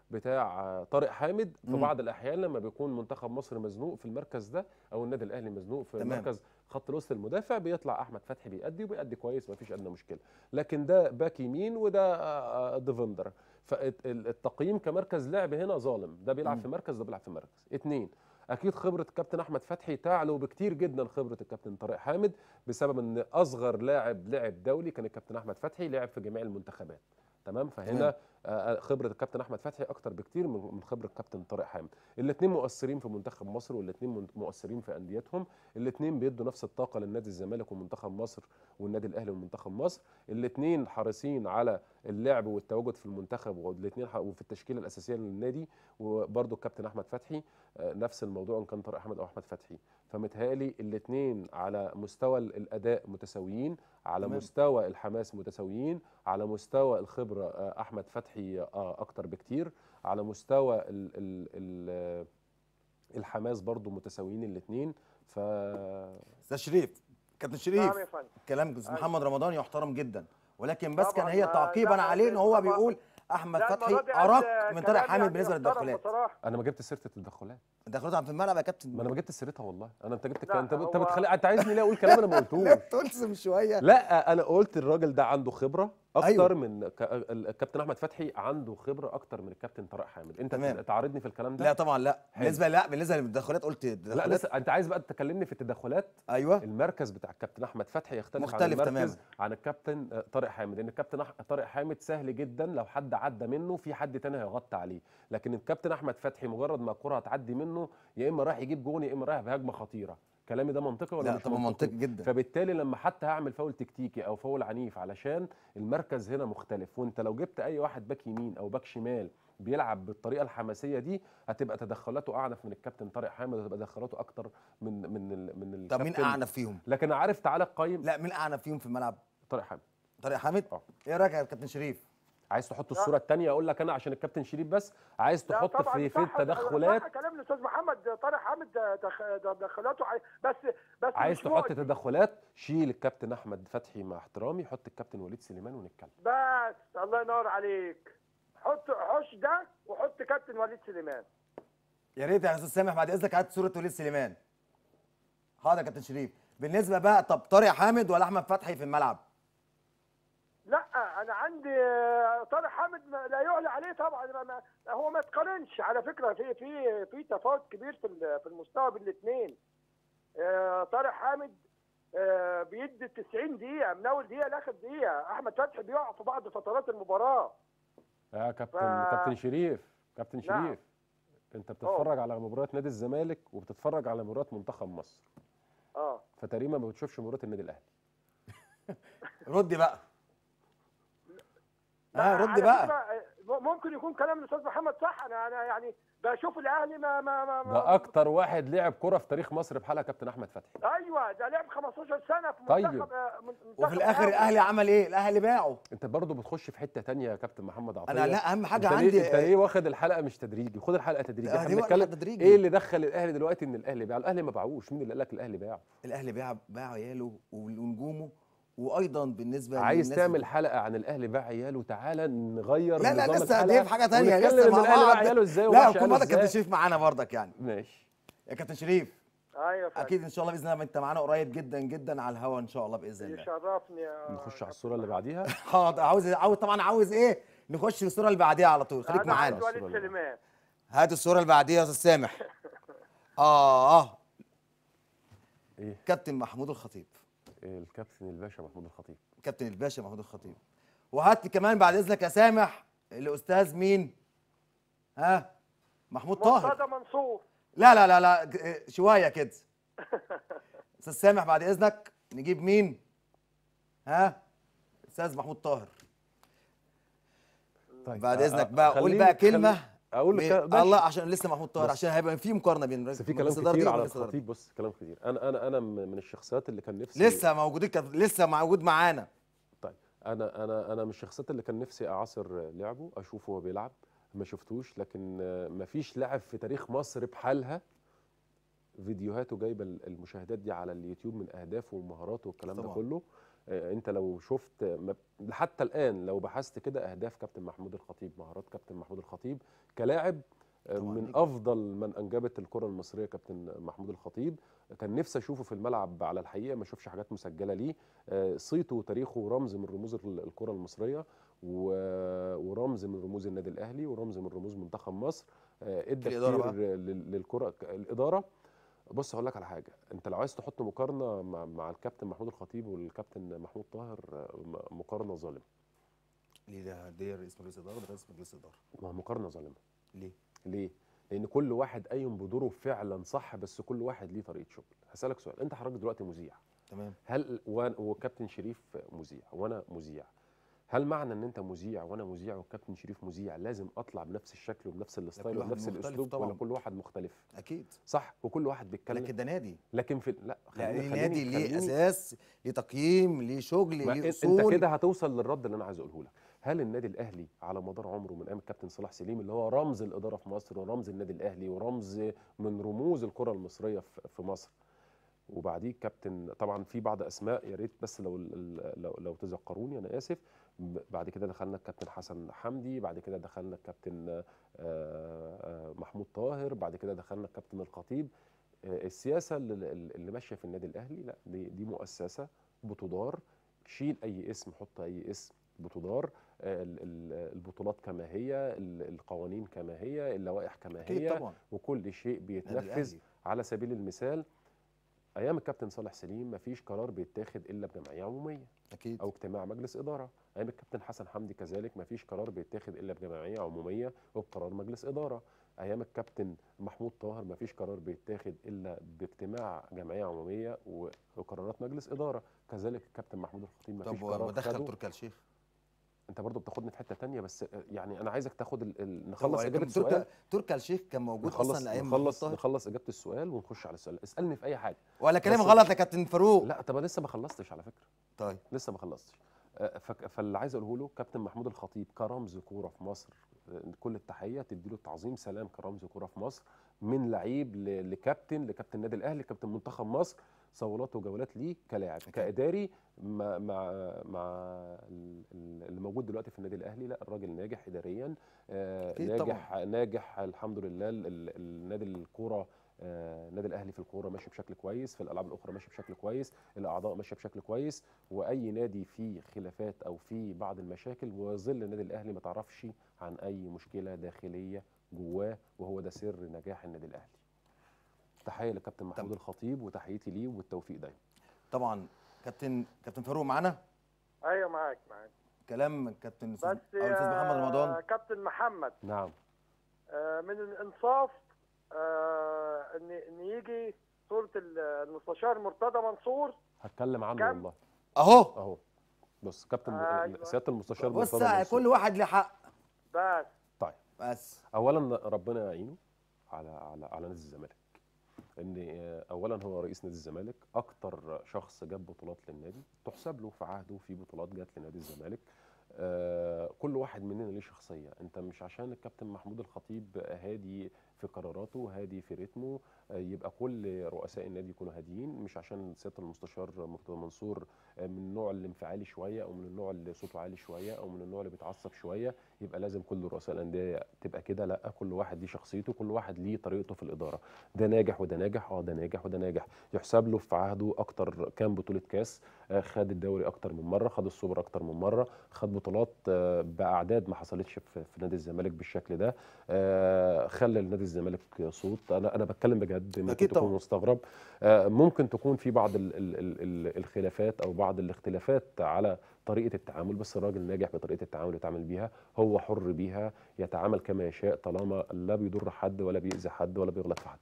بتاع آه، طارق حامد في مم. بعض الاحيان لما بيكون منتخب مصر مزنوق في المركز ده او النادي الاهلي مزنوق في تمام. مركز خط الوسط المدافع بيطلع احمد فتحي بيأدي وبيأدي كويس ما فيش ادنى مشكله لكن ده باك يمين وده آه، آه، ديفندر فالتقييم كمركز لعب هنا ظالم ده بيلعب مم. في مركز ده بيلعب في مركز اتنين اكيد خبره الكابتن احمد فتحي تعلو بكتير جدا خبره الكابتن طارق حامد بسبب ان اصغر لاعب لعب دولي كان الكابتن احمد فتحي لعب في جميع المنتخبات تمام فهنا آه، خبره الكابتن احمد فتحي اكتر بكتير من من خبره الكابتن طارق حامد الاثنين مؤثرين في منتخب مصر والاثنين مؤثرين في انديتهم الاثنين بيدوا نفس الطاقه للنادي الزمالك ومنتخب مصر والنادي الاهلي ومنتخب مصر الاثنين حريصين على اللعب والتواجد في المنتخب والاثنين وفي التشكيله الاساسيه للنادي وبرده الكابتن احمد فتحي آه، نفس الموضوع ان كان طارق حامد او احمد فتحي فمتهيألي الاثنين على مستوى الاداء متساويين على تمام. مستوى الحماس متساويين على مستوى الخبره آه، احمد فتحي آه، اكتر بكتير على مستوى ال ال ال آه، الحماس برضو متساويين الاثنين ف استاذ شريف كابتن شريف نعم يا فندم كلام أيوة. محمد رمضان يحترم جدا ولكن بس كان طبعاً، هي ما- تعقيبا لا، عليه ان هو طبعاً. بيقول احمد لا، فتحي المرة دي قال ارق من طارق كلام حامد يعني بالنسبه محترم للتدخلات بصراحة. انا ما جبت سيره التدخلات التدخلات في الملعب يا كابتن ما انا ما جبت سيرتها والله انا انت جبت لا، انت انت هو- بتخلي انت عايزني ليه اقول كلام انا ما قلتوش لا تلزم شويه لا انا قلت الراجل ده عنده خبره اكتر أيوة. أيوه. من ك- الكابتن احمد فتحي عنده خبره اكتر من الكابتن طارق حامد انت تمام. تعارضني في الكلام ده لا طبعا لا حلو. بالنسبه لا بالنسبه للتدخلات قلت لا التدخلات لسه انت عايز بقى تكلمني في التدخلات ايوه المركز بتاع الكابتن احمد فتحي يختلف مختلف عن المركز تماماً. عن الكابتن آه، طارق حامد لان الكابتن أح- طارق حامد سهل جدا لو حد عدى منه في حد تاني هيغطي عليه لكن الكابتن احمد فتحي مجرد ما الكره هتعدي منه يا اما رايح يجيب جون يا اما رايح بهجمه خطيره كلامي ده منطقي ولا لا مش طبعا منطقي جدا فبالتالي لما حتى هعمل فاول تكتيكي او فاول عنيف علشان المركز هنا مختلف وانت لو جبت اي واحد باك يمين او باك شمال بيلعب بالطريقه الحماسيه دي هتبقى تدخلاته اعنف من الكابتن طارق حامد وهتبقى تدخلاته اكتر من من ال من الكابتن طب مين اعنف فيهم لكن عارف تعالى قيم لا مين اعنف فيهم في الملعب طارق حامد طارق حامد اه. ايه رايك يا كابتن شريف عايز تحط الصوره الثانيه اقول لك انا عشان الكابتن شريف بس عايز لا تحط طبعاً في في صح- التدخلات صح كلام الاستاذ محمد طارق حامد دخ- دخلاته عاي- بس بس عايز مش تحط مؤذي. تدخلات شيل الكابتن احمد فتحي مع احترامي حط الكابتن وليد سليمان ونتكلم بس الله ينور عليك حط حش ده وحط كابتن وليد سليمان يا ريت يا استاذ سامح بعد اذنك هات صوره وليد سليمان حاضر يا كابتن شريف بالنسبه بقى طب طارق حامد ولا احمد فتحي في الملعب لا انا عندي آه، طارق حامد ما- لا يعلى عليه طبعا ما- ما هو ما تقارنش على فكره في في في تفاوت كبير في ال- في المستوى بين الاثنين طارق حامد آه، بيدي 90 دقيقه من اول دقيقه لاخر دقيقه احمد فتحي بيقع في بعض فترات المباراه يا كابتن ف- كابتن شريف كابتن نعم. شريف انت بتتفرج على مباريات نادي الزمالك وبتتفرج على مباريات منتخب مصر اه فتقريبا ما بتشوفش مباريات النادي الاهلي ردي بقى لا، اه ردي على بقى فكرة، آه، ممكن يكون كلام الاستاذ محمد صح انا انا يعني بشوف الاهلي ما ما ما, ما ده اكتر واحد لعب كره في تاريخ مصر بحالها كابتن احمد فتحي ايوه ده لعب 15 سنه في طيب. منتخب آه، من- منتخب وفي الاخر الاهلي عمل ايه الاهلي باعه انت برضه بتخش في حته تانية يا كابتن محمد عطيه انا لا اهم حاجه انت عندي ليه انت ليه واخد الحلقه مش تدريجي خد الحلقه تدريجي آه، احنا دي بنتكلم واخدة تدريجي. ايه اللي دخل الاهلي دلوقتي ان الاهلي باع الاهلي ما باعوش مين اللي قال لك الاهلي باعه الاهلي باع باع عياله ونجومه وايضا بالنسبه عايز للناس تعمل حلقه عن الاهلي باع عياله تعالى نغير لا لا نظام لسه الحلقة دي في حاجه ثانيه ونتكلم لسه ان مع الاهلي باع بعض عياله ازاي لا وباع وكون عياله برضك كابتن ازاي شريف معانا برضك يعني ماشي يا كابتن شريف ايوه يا فندم. اكيد ان شاء الله باذن الله انت معانا قريب جدا جدا على الهوا ان شاء الله باذن الله يشرفني يا نخش على الصوره اللي بعديها حاضر عاوز عاوز طبعا عاوز ايه نخش الصوره اللي بعديها على طول خليك انا عايز معانا وليد الصورة اللي سليمان هات الصوره اللي بعديها يا استاذ سامح اه اه ايه كابتن محمود الخطيب الكابتن الباشا محمود الخطيب كابتن الباشا محمود الخطيب وهات كمان بعد اذنك يا سامح الاستاذ مين ها محمود طاهر مرتضى منصور لا لا لا لا ج- شويه كده استاذ سامح بعد اذنك نجيب مين ها استاذ محمود طاهر طيب بعد أ- اذنك أ- بقى قول خليني- بقى خليني- كلمه اقول ب- لك ماشي. الله عشان لسه محمود طاهر بص. عشان هيبقى في مقارنه بين بس في مجلس كلام الإدارة دي كتير على ومجلس الإدارة دي. الخطيب بص كلام كتير انا انا انا م- من الشخصيات اللي كان نفسي لسه موجودين كان- لسه موجود معانا طيب انا انا انا من الشخصيات اللي كان نفسي اعاصر لعبه اشوفه وهو بيلعب ما شفتوش لكن آه، ما فيش لاعب في تاريخ مصر بحالها فيديوهاته جايبه ال- المشاهدات دي على اليوتيوب من اهدافه ومهاراته والكلام ده طبعاً. كله آه، انت لو شفت ما- حتى الان لو بحثت كده اهداف كابتن محمود الخطيب مهارات كابتن محمود الخطيب كلاعب آه، طبعاً من نجم. افضل من انجبت الكره المصريه كابتن محمود الخطيب كان نفسي اشوفه في الملعب على الحقيقه ما اشوفش حاجات مسجله ليه آه، صيته وتاريخه رمز من رموز ال- الكره المصريه و- ورمز من رموز النادي الاهلي ورمز من رموز منتخب مصر آه، ادى الإدارة كتير بقى؟ لل- للكره الاداره بص هقول لك على حاجه انت لو عايز تحط مقارنه مع, مع الكابتن محمود الخطيب والكابتن محمود طاهر آه، م- مقارنه ظالمه ليه ده ده رئيس مجلس اداره وده رئيس مجلس اداره ما مقارنه ظالمه ليه؟ ليه لان كل واحد قايم بدوره فعلا صح بس كل واحد ليه طريقه شغل هسالك سؤال انت حضرتك دلوقتي مذيع تمام هل وأنا- وكابتن شريف مذيع وانا مذيع هل معنى ان انت مذيع وانا مذيع والكابتن شريف مذيع لازم اطلع بنفس الشكل وبنفس الستايل واحد وبنفس مختلف الاسلوب طبعاً. ولا كل واحد مختلف اكيد صح وكل واحد بيتكلم لكن ده نادي لكن في لا لا خليني- ليه خليني- نادي ليه خليني- اساس ليه تقييم ليه شغل ما ليه إن- اصول انت كده هتوصل للرد اللي انا عايز اقوله لك هل النادي الاهلي على مدار عمره من ايام الكابتن صلاح سليم اللي هو رمز الاداره في مصر ورمز النادي الاهلي ورمز من رموز الكره المصريه في في مصر وبعديه كابتن طبعا في بعض اسماء يا ريت بس لو ال- لو, لو تذكروني انا اسف ب- بعد كده دخلنا الكابتن حسن حمدي بعد كده دخلنا الكابتن آه، آه، محمود طاهر بعد كده دخلنا الكابتن الخطيب آه، السياسه اللي, اللي ماشيه في النادي الاهلي لا دي, دي مؤسسه بتدار شيل اي اسم حط اي اسم بتدار آه، ال- ال- البطولات كما هي ال- القوانين كما هي اللوائح كما اكيد هي طبعا وكل شيء النادي بيتنفذ الأهلي. على سبيل المثال ايام الكابتن صالح سليم مفيش قرار بيتاخد الا بجمعيه عموميه اكيد او اجتماع مجلس اداره ايام الكابتن حسن حمدي كذلك مفيش قرار بيتاخد الا بجمعيه عموميه وبقرار مجلس اداره ايام الكابتن محمود طاهر مفيش قرار بيتاخد الا باجتماع جمعيه عموميه و- وقرارات مجلس اداره كذلك الكابتن محمود الخطيب مفيش طب قرار ودخل خده تركي آل الشيخ انت برضو بتاخدني في حته تانية بس يعني انا عايزك تاخد ال... ال... طب نخلص هو اجابه كان السؤال تركي تركي آل الشيخ كان موجود نخلص اصلا ايام نخلص محمود طاهر؟ نخلص اجابه السؤال ونخش على السؤال اسالني في اي حاجه ولا كلام بس- غلط يا كابتن فاروق لا طب انا لسه ما خلصتش على فكره طيب لسه ما خلصتش آه، فك- فاللي عايز اقوله له كابتن محمود الخطيب كرمز كوره في مصر آه، كل التحيه تديله تعظيم سلام كرمز كوره في مصر من لعيب ل- لكابتن لكابتن النادي الاهلي كابتن منتخب مصر صولات وجولات ليه كلاعب أكيد. كاداري مع مع مع ال- ال- اللي موجود دلوقتي في النادي الاهلي لا الراجل ناجح اداريا آه، أكيد ناجح ناجح الحمد لله ال- ال- النادي الكوره آه، النادي الاهلي في الكوره ماشي بشكل كويس في الالعاب الاخرى ماشي بشكل كويس الاعضاء ماشيه بشكل كويس واي نادي فيه خلافات او فيه بعض المشاكل وظل النادي الاهلي ما تعرفش عن اي مشكله داخليه جواه وهو ده سر نجاح النادي الاهلي تحيه لكابتن محمود الخطيب وتحيتي ليه والتوفيق دايما طبعا كابتن كابتن فاروق معانا ايوه معاك معاك كلام كابتن أستاذ- بس أو الاستاذ محمد يا رمضان كابتن محمد نعم آه، من الانصاف آه، ان ان يجي صوره المستشار مرتضى منصور هتكلم عنه كم؟ والله اهو اهو بص كابتن أيوة. سياده المستشار بص مرتضى منصور. كل واحد له حق بس طيب بس اولا ربنا يعينه على على على نادي الزمالك ان آه، اولا هو رئيس نادي الزمالك اكتر شخص جاب بطولات للنادي تحسب له في عهده في بطولات جات لنادي الزمالك آه، كل واحد مننا ليه شخصيه انت مش عشان الكابتن محمود الخطيب هادي في قراراته هادي في رتمه آه، يبقى كل رؤساء النادي يكونوا هاديين مش عشان سياده المستشار مرتضى منصور آه، من النوع الانفعالي شويه او من النوع اللي صوته عالي شويه او من النوع اللي بيتعصب شويه يبقى لازم كل رؤساء الانديه تبقى كده لا كل واحد ليه شخصيته كل واحد ليه طريقته في الاداره ده ناجح وده ناجح اه ده ناجح وده ناجح يحسب له في عهده اكتر كام بطوله كاس آه، خد الدوري اكتر من مره خد السوبر اكتر من مره خد بطولات آه، باعداد ما حصلتش في في نادي الزمالك بالشكل ده آه، خلى لنادي الزمالك صوت انا انا بتكلم بجد ممكن أكيد تكون طبعاً. مستغرب آه، ممكن تكون في بعض ال ال ال ال الخلافات او بعض الاختلافات على طريقه التعامل بس الراجل ناجح بطريقه التعامل اللي يتعامل بيها هو حر بيها يتعامل كما يشاء طالما لا بيضر حد ولا بيأذي حد ولا بيغلط في حد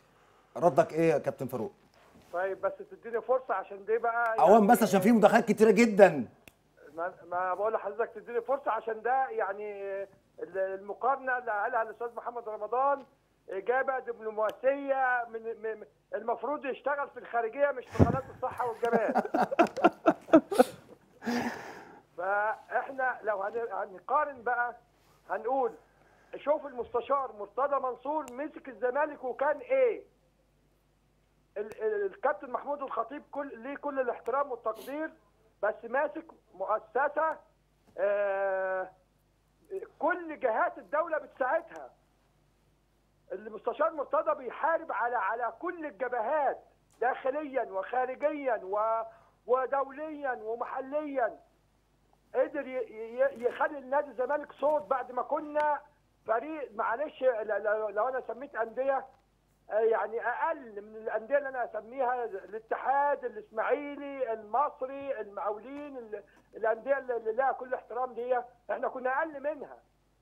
ردك ايه يا كابتن فاروق طيب بس تديني فرصه عشان دي بقى اولا يعني بس عشان في مداخلات كتيره جدا ما, ما بقول لحضرتك تديني فرصه عشان ده يعني ال- المقارنه اللي قالها الاستاذ محمد رمضان اجابه دبلوماسيه من من- المفروض يشتغل في الخارجيه مش في قناه الصحه والجمال فاحنا لو هن- هنقارن بقى هنقول شوف المستشار مرتضى منصور مسك الزمالك وكان ايه ال- ال- الكابتن محمود الخطيب كل ليه كل الاحترام والتقدير بس ماسك مؤسسه آه، كل جهات الدوله بتساعدها المستشار مرتضى بيحارب على على كل الجبهات داخليا وخارجيا و ودوليا ومحليا قدر ي- ي- يخلي النادي الزمالك صوت بعد ما كنا فريق معلش ل- ل- لو انا سميت انديه آه، يعني اقل من الانديه اللي انا اسميها الاتحاد الاسماعيلي المصري المقاولين ال- الانديه اللي اللي لها كل احترام دي احنا كنا اقل منها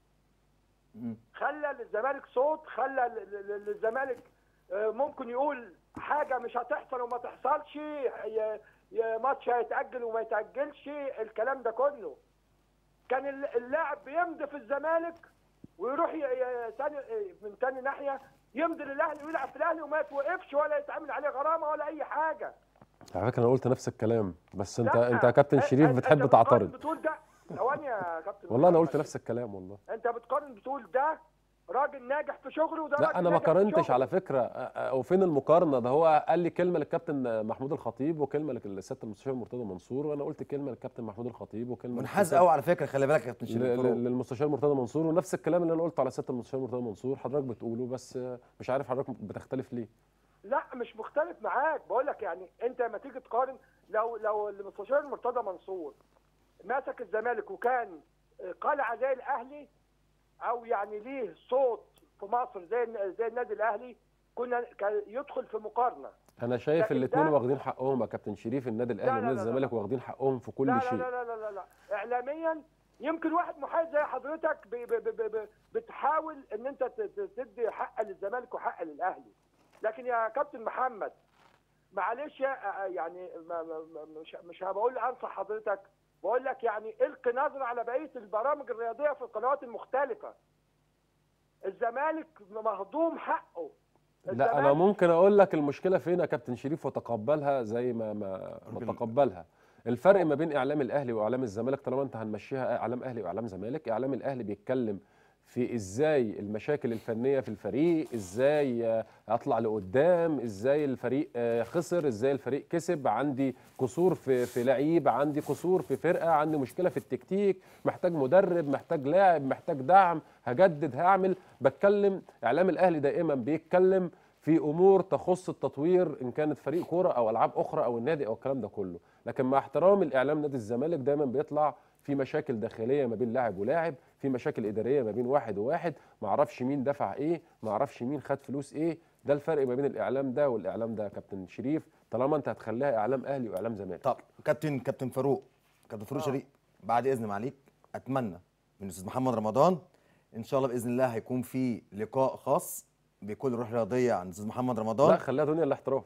مم. خلى للزمالك صوت خلى ل- ل- للزمالك آه، ممكن يقول حاجه مش هتحصل وما تحصلش ي- ي- ماتش هيتاجل وما يتاجلش الكلام ده كله كان الل- اللاعب بيمضي في الزمالك ويروح ي- ي- تاني من تاني ناحيه يمضي للاهلي ويلعب في الاهلي وما يتوقفش ولا يتعمل عليه غرامه ولا اي حاجه على فكره انا قلت نفس الكلام بس انت لا، انت يا كابتن أ- شريف أ- بتحب أنت بتقارن تعترض بتقول ده ثواني يا كابتن والله انا محمد. قلت نفس الكلام والله انت بتقارن بتقول ده راجل ناجح في شغله وده لا راجل انا ما ناجح في قارنتش شغله. على فكره أ- أ- وفين المقارنه ده هو قال لي كلمه للكابتن محمود الخطيب وكلمه للسياده المستشار مرتضى منصور وانا قلت كلمه للكابتن محمود الخطيب وكلمه منحاز للسيادة- قوي على فكره خلي بالك يا كابتن ل- شريف ل- فاروق. للمستشار مرتضى منصور ونفس الكلام اللي انا قلته على سياده المستشار مرتضى منصور حضرتك بتقوله بس مش عارف حضرتك بتختلف ليه لا مش مختلف معاك بقول لك يعني انت لما تيجي تقارن لو لو المستشار مرتضى منصور ماسك الزمالك وكان قلعه زي الاهلي او يعني ليه صوت في مصر زي زي النادي الاهلي كنا كان يدخل في مقارنه انا شايف لكن الاثنين ده- واخدين حقهم يا كابتن شريف النادي الاهلي لا، والنادي لا، لا، الزمالك لا. واخدين حقهم في كل لا شيء لا لا لا لا لا اعلاميا يمكن واحد محايد زي حضرتك ب ب ب ب بتحاول ان انت ت- ت- تدي حق للزمالك وحق للاهلي لكن يا كابتن محمد معلش يا- يعني ما ما ما- مش مش هبقول انصح حضرتك بقول لك يعني القي نظره على بقيه البرامج الرياضيه في القنوات المختلفه الزمالك مهضوم حقه لا انا الزمالك- ممكن اقول لك المشكله فين يا كابتن شريف وتقبلها زي ما ما, ما راجل- تقبلها الفرق ما بين اعلام الاهلي واعلام الزمالك طالما انت هنمشيها اعلام اهلي واعلام زمالك اعلام الاهلي بيتكلم في ازاي المشاكل الفنيه في الفريق ازاي آه، اطلع لقدام ازاي الفريق آه، خسر ازاي الفريق كسب عندي قصور في في لعيب عندي قصور في فرقه عندي مشكله في التكتيك محتاج مدرب محتاج لاعب محتاج دعم هجدد هعمل بتكلم اعلام الاهلي دائما بيتكلم في امور تخص التطوير ان كانت فريق كوره او العاب اخرى او النادي او الكلام ده كله لكن مع احترام الاعلام نادي الزمالك دايما بيطلع في مشاكل داخليه ما بين لاعب ولاعب في مشاكل اداريه ما بين واحد وواحد ما اعرفش مين دفع ايه ما اعرفش مين خد فلوس ايه ده الفرق ما بين الاعلام ده والاعلام ده يا كابتن شريف طالما انت هتخليها اعلام اهلي واعلام زمالك طب كابتن كابتن فاروق كابتن فاروق آه. شريف بعد اذن معاليك اتمنى من الاستاذ محمد رمضان ان شاء الله باذن الله هيكون في لقاء خاص بكل روح رياضيه عند الاستاذ محمد لا رمضان خليها دنيا الاحتراف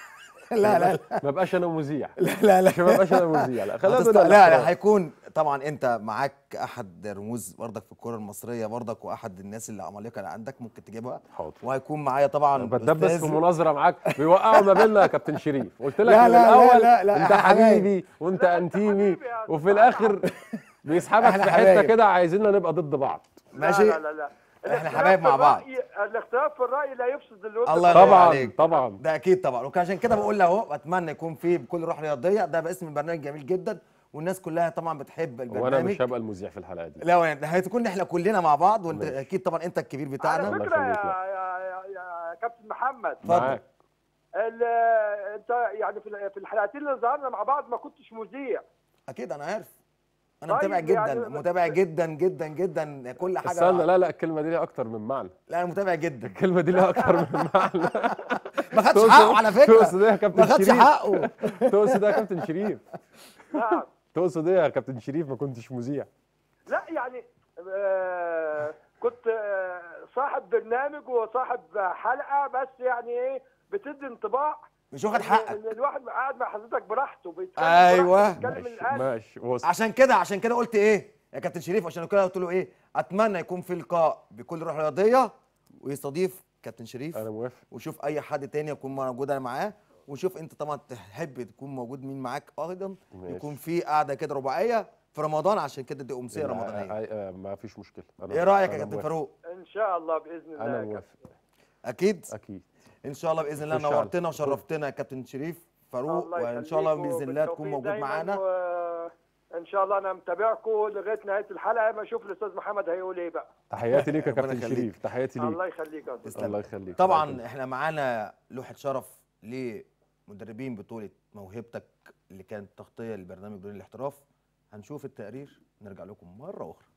لا لا ما بقاش انا مذيع لا لا لا عشان ما بقاش انا مذيع لا خليها هتست- دنيا لا لا الاحتراف هيكون طبعا انت معاك احد رموز برضك في الكره المصريه برضك واحد الناس اللي عمالقه اللي عندك ممكن تجيبها حاضر وهيكون معايا طبعا بتدبس أستاذ- في مناظره معاك بيوقعوا ما بيننا يا كابتن شريف قلت لك لا، من لا، لا، الاول لا، لا، انت إحنا حبايب. حبيبي وانت لا، أنت انتيمي حبيبي يا وفي أستاذ الاخر بيسحبك إحنا في حته حبايب. كده عايزيننا نبقى ضد بعض ماشي لا لا لا لا إحنا الاختلاف حبايب في مع بعض. الرأي- الاختلاف في الراي لا يفسد الود الله ينور طبعا عليك. طبعا ده اكيد طبعا وكان عشان كده بقول له اهو اتمنى يكون في بكل روح رياضيه ده باسم البرنامج جميل جدا والناس كلها طبعا بتحب البرنامج وانا مش هبقى المذيع في الحلقه دي لا يعني هتكون احنا كلنا مع بعض وانت ماشي. اكيد طبعا انت الكبير على بتاعنا الله فكره يا, يخليك، لا. يا, يا, يا كابتن محمد اتفضل. معاك ال- انت يعني في في الحلقتين اللي ظهرنا مع بعض ما كنتش مذيع اكيد انا عارف انا طيب متابع جدا يعني- متابع جدا جدا جدا كل حاجه استنى لا لا الكلمه دي ليها اكتر من معنى لا انا متابع جدا الكلمه دي ليها اكتر من معنى ما خدش تقصد- حقه على فكره تقصد ايه يا كابتن ما خدش شريف حقه تقصد ايه يا كابتن شريف نعم تقصد ايه يا كابتن شريف ما كنتش مذيع لا يعني آه كنت آه صاحب برنامج وصاحب حلقه بس يعني ايه بتدي انطباع مش واخد إن- حقك ان الواحد قاعد مع حضرتك براحته بيتكلم أيوة. براحته، بيتكلم من ماشي القلب ماشي وصل عشان كده عشان كده قلت ايه يا كابتن شريف عشان كده قلت له ايه اتمنى يكون في لقاء بكل روح رياضيه ويستضيف كابتن شريف انا موافق وشوف اي حد تاني يكون موجود انا معاه وشوف انت طبعا تحب تكون موجود مين معاك ايضا ماشي. يكون في قعده كده رباعيه في رمضان عشان كده دي امسيه لا، رمضانيه آه، آه، ما فيش مشكله أنا- ايه رايك يا أنا كابتن موافق. فاروق ان شاء الله باذن الله انا يا موافق اكيد اكيد ان شاء الله باذن الله خش على- نورتنا وشرفتنا يا كابتن شريف فاروق الله وان شاء الله يخليكوا باذن الله تكون بالتوفيق موجود دايماً معانا و- ان شاء الله انا متابعكم لغايه نهايه الحلقه ما اشوف الاستاذ محمد هيقول ايه بقى تحياتي ليك يا ربنا كابتن يخليك. شريف تحياتي ليك الله يخليك يا أستاذ. تسلم. الله يخليك طبعا احنا معانا لوحه شرف لمدربين بطوله موهبتك اللي كانت تغطيه لبرنامج دون الاحتراف هنشوف التقرير نرجع لكم مره اخرى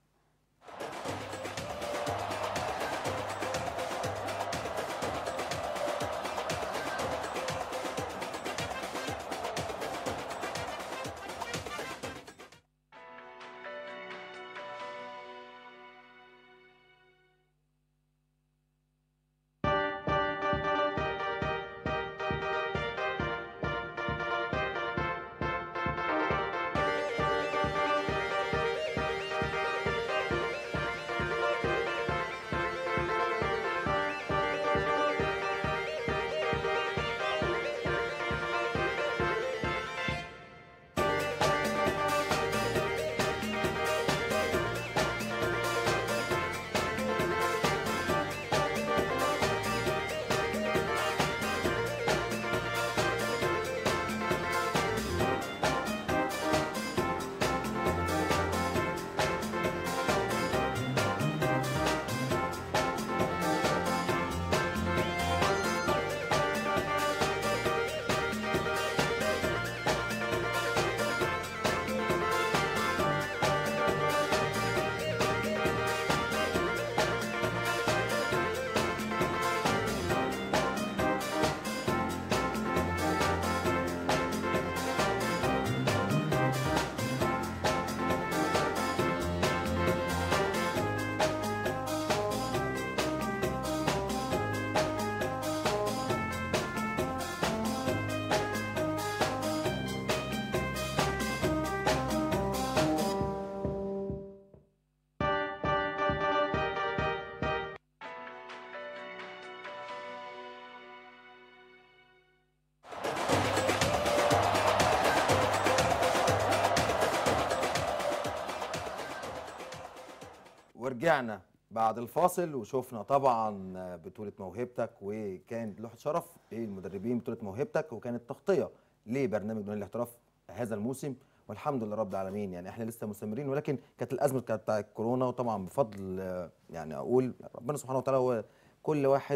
ورجعنا بعد الفاصل وشفنا طبعا بطولة موهبتك وكانت لوحة شرف للمدربين بطولة موهبتك وكانت تغطية لبرنامج دون الاحتراف هذا الموسم والحمد لله رب العالمين يعني احنا لسه مستمرين ولكن كانت الازمه كانت بتاع الكورونا وطبعا بفضل آه، يعني اقول ربنا سبحانه وتعالى هو كل واحد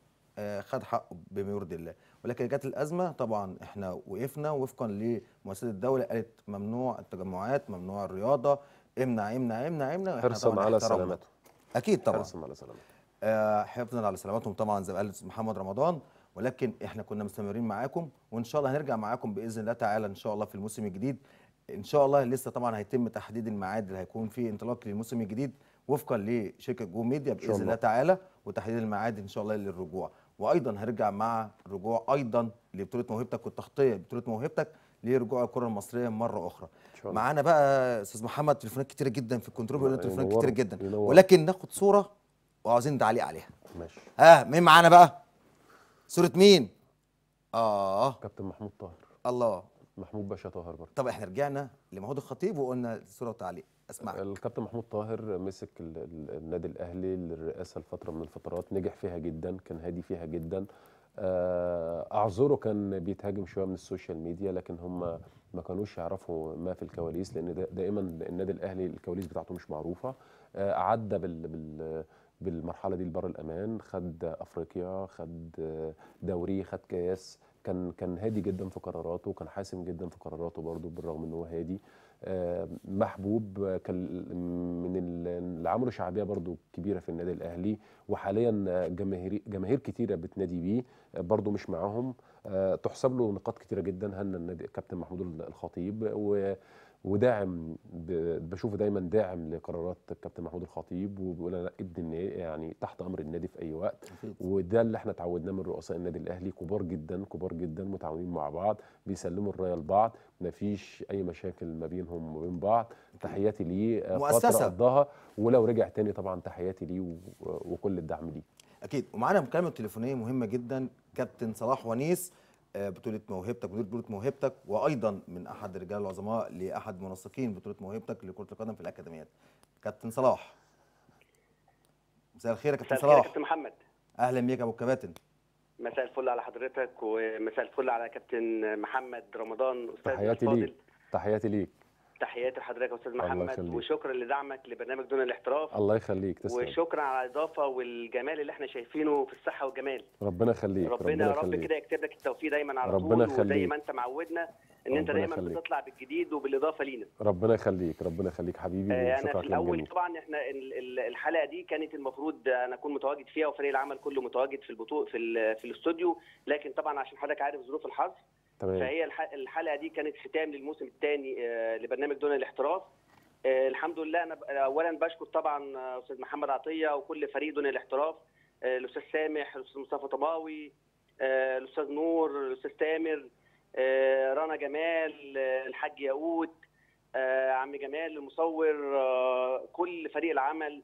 آه، خد حقه بما يرضي الله ولكن جت الازمه طبعا احنا وقفنا وفقا لمؤسسات الدوله قالت ممنوع التجمعات ممنوع الرياضه امنع امنع امنع امنع وإحنا حرصا طبعاً على احترمنا. سلامته اكيد طبعا حرصا على سلامته آه، حفظا على سلامتهم طبعا زي ما قال الأستاذ محمد رمضان ولكن احنا كنا مستمرين معاكم وان شاء الله هنرجع معاكم باذن الله تعالى ان شاء الله في الموسم الجديد ان شاء الله لسه طبعا هيتم تحديد الميعاد اللي هيكون فيه انطلاق للموسم الجديد وفقا لشركه جو ميديا شاء باذن الله الله. تعالى وتحديد الميعاد ان شاء الله للرجوع وايضا هنرجع مع الرجوع ايضا لبطوله موهبتك والتغطيه بطوله موهبتك لرجوع الكره المصريه مره اخرى ان شاء الله معانا بقى استاذ محمد تليفونات كتيره جدا في الكنترول بيقول لنا تليفونات ينوروا، كتيره جدا ينوروا. ولكن ناخد صوره وعاوزين تعليق عليها ماشي ها مين معانا بقى صورة مين اه كابتن محمود طاهر الله محمود باشا طاهر برضه طب احنا رجعنا لمحمود الخطيب وقلنا صورة وتعليق اسمع الكابتن محمود طاهر مسك ال- ال- النادي الاهلي للرئاسه لفتره من الفترات نجح فيها جدا كان هادي فيها جدا آه، اعذره كان بيتهاجم شويه من السوشيال ميديا لكن هم ما كانوش يعرفوا ما في الكواليس لان دا- دائما النادي الاهلي الكواليس بتاعته مش معروفه آه، عدى بال بال بالمرحله دي لبر الامان خد افريقيا خد آه، دوري خد كاس كان كان هادي جدا في قراراته كان حاسم جدا في قراراته برضه بالرغم ان هو هادي آه، محبوب آه، كان من ال- اللي عملوا شعبيه برضو كبيره في النادي الاهلي وحاليا آه، جماهير جماهير كتيره بتنادي بيه آه، برضو مش معاهم آه، تحسب له نقاط كتيره جدا هنا النادي كابتن محمود الخطيب و وداعم ب- بشوفه دايما داعم لقرارات الكابتن محمود الخطيب وبيقول انا ابن النادي يعني تحت امر النادي في اي وقت أكيد. وده اللي احنا اتعودناه من رؤساء النادي الاهلي كبار جدا كبار جدا متعاونين مع بعض بيسلموا الرايه لبعض مفيش اي مشاكل ما بينهم وما بين بعض تحياتي ليه آه، مؤسسة. فتره قضاها ولو رجع تاني طبعا تحياتي ليه و- وكل الدعم ليه اكيد ومعانا مكالمه تليفونيه مهمه جدا كابتن صلاح ونيس آه، بطوله موهبتك مدير بطوله موهبتك وايضا من احد الرجال العظماء لاحد منسقين بطوله موهبتك لكره القدم في الاكاديميات كابتن صلاح مساء الخير يا كابتن مساء الخير يا صلاح كابتن محمد اهلا بيك يا ابو الكباتن مساء الفل على حضرتك ومساء الفل على كابتن محمد رمضان استاذ تحياتي الفاضل ليك تحياتي ليك تحياتي لحضرتك يا استاذ الله محمد يخليك. وشكرا لدعمك لبرنامج دون الاحتراف الله يخليك تسلم وشكرا على الاضافه والجمال اللي احنا شايفينه في الصحه والجمال ربنا يخليك ربنا يا رب يخليك. كده يكتب لك التوفيق دايما على ربنا طول وزي يخليك. ما انت معودنا ان انت ربنا دايما يخليك. بتطلع بالجديد وبالاضافه لينا ربنا يخليك ربنا يخليك حبيبي آه، وشكرا انا على في الكلام الاول الجميل طبعا احنا ال- ال- الحلقه دي كانت المفروض انا اكون متواجد فيها وفريق العمل كله متواجد في البطوله في ال- في الاستوديو لكن طبعا عشان حضرتك عارف ظروف الحظ تمام فهي الح- الحلقه دي كانت ختام للموسم الثاني لبرنامج دون الاحتراف آه، الحمد لله انا ب- اولا بشكر طبعا آه، استاذ محمد عطيه وكل فريق دون الاحتراف آه، الاستاذ سامح الاستاذ مصطفى طماوي آه، الاستاذ نور الاستاذ تامر آه، رنا جمال آه، الحاج ياقوت آه، عم جمال المصور آه، كل فريق العمل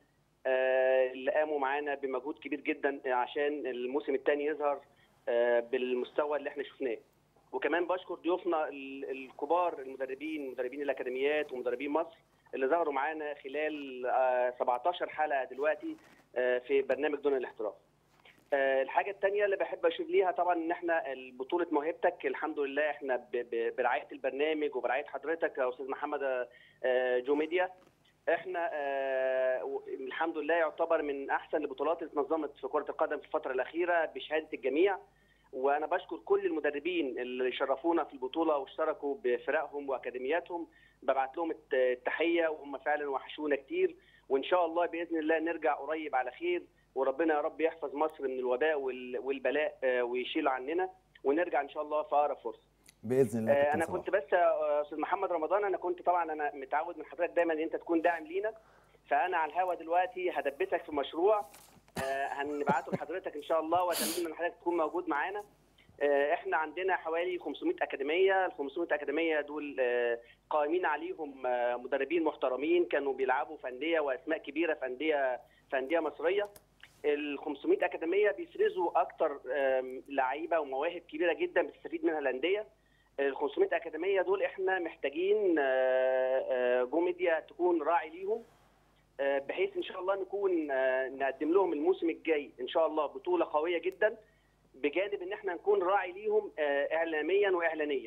آه، اللي قاموا معانا بمجهود كبير جدا عشان الموسم الثاني يظهر آه، بالمستوى اللي احنا شفناه وكمان بشكر ضيوفنا ال- الكبار المدربين مدربين الاكاديميات ومدربين مصر اللي ظهروا معانا خلال آه، 17 حلقه دلوقتي آه، في برنامج دون الاحتراف. آه، الحاجه الثانيه اللي بحب اشير ليها طبعا ان احنا بطوله موهبتك الحمد لله احنا ب- ب- برعايه البرنامج وبرعايه حضرتك يا استاذ محمد آه، جو ميديا احنا آه، و- الحمد لله يعتبر من احسن البطولات اللي اتنظمت في كره القدم في الفتره الاخيره بشهاده الجميع وانا بشكر كل المدربين اللي شرفونا في البطوله واشتركوا بفرقهم واكاديمياتهم ببعت لهم الت- التحيه وهم فعلا وحشونا كتير وان شاء الله باذن الله نرجع قريب على خير وربنا يا رب يحفظ مصر من الوباء وال- والبلاء آه، ويشيل عننا ونرجع ان شاء الله في اقرب فرصه. باذن الله آه، كابتن انا صلاح. كنت بس يا استاذ محمد رمضان انا كنت طبعا انا متعود من حضرتك دايما ان انت تكون داعم لينا فانا على الهوا دلوقتي هدبسك في مشروع آه، هنبعته لحضرتك ان شاء الله واتمنى ان حضرتك تكون موجود معانا آه، احنا عندنا حوالي 500 اكاديميه ال 500 اكاديميه دول آه، قائمين عليهم آه، مدربين محترمين كانوا بيلعبوا في انديه واسماء كبيره في انديه في انديه مصريه ال 500 اكاديميه بيفرزوا اكتر آم، لعيبه ومواهب كبيره جدا بتستفيد منها الانديه ال 500 اكاديميه دول احنا محتاجين آه، آه، جو ميديا تكون راعي ليهم آه، بحيث ان شاء الله نكون آه، نقدم لهم الموسم الجاي ان شاء الله بطوله قويه جدا بجانب ان احنا نكون راعي ليهم آه، اعلاميا واعلانيا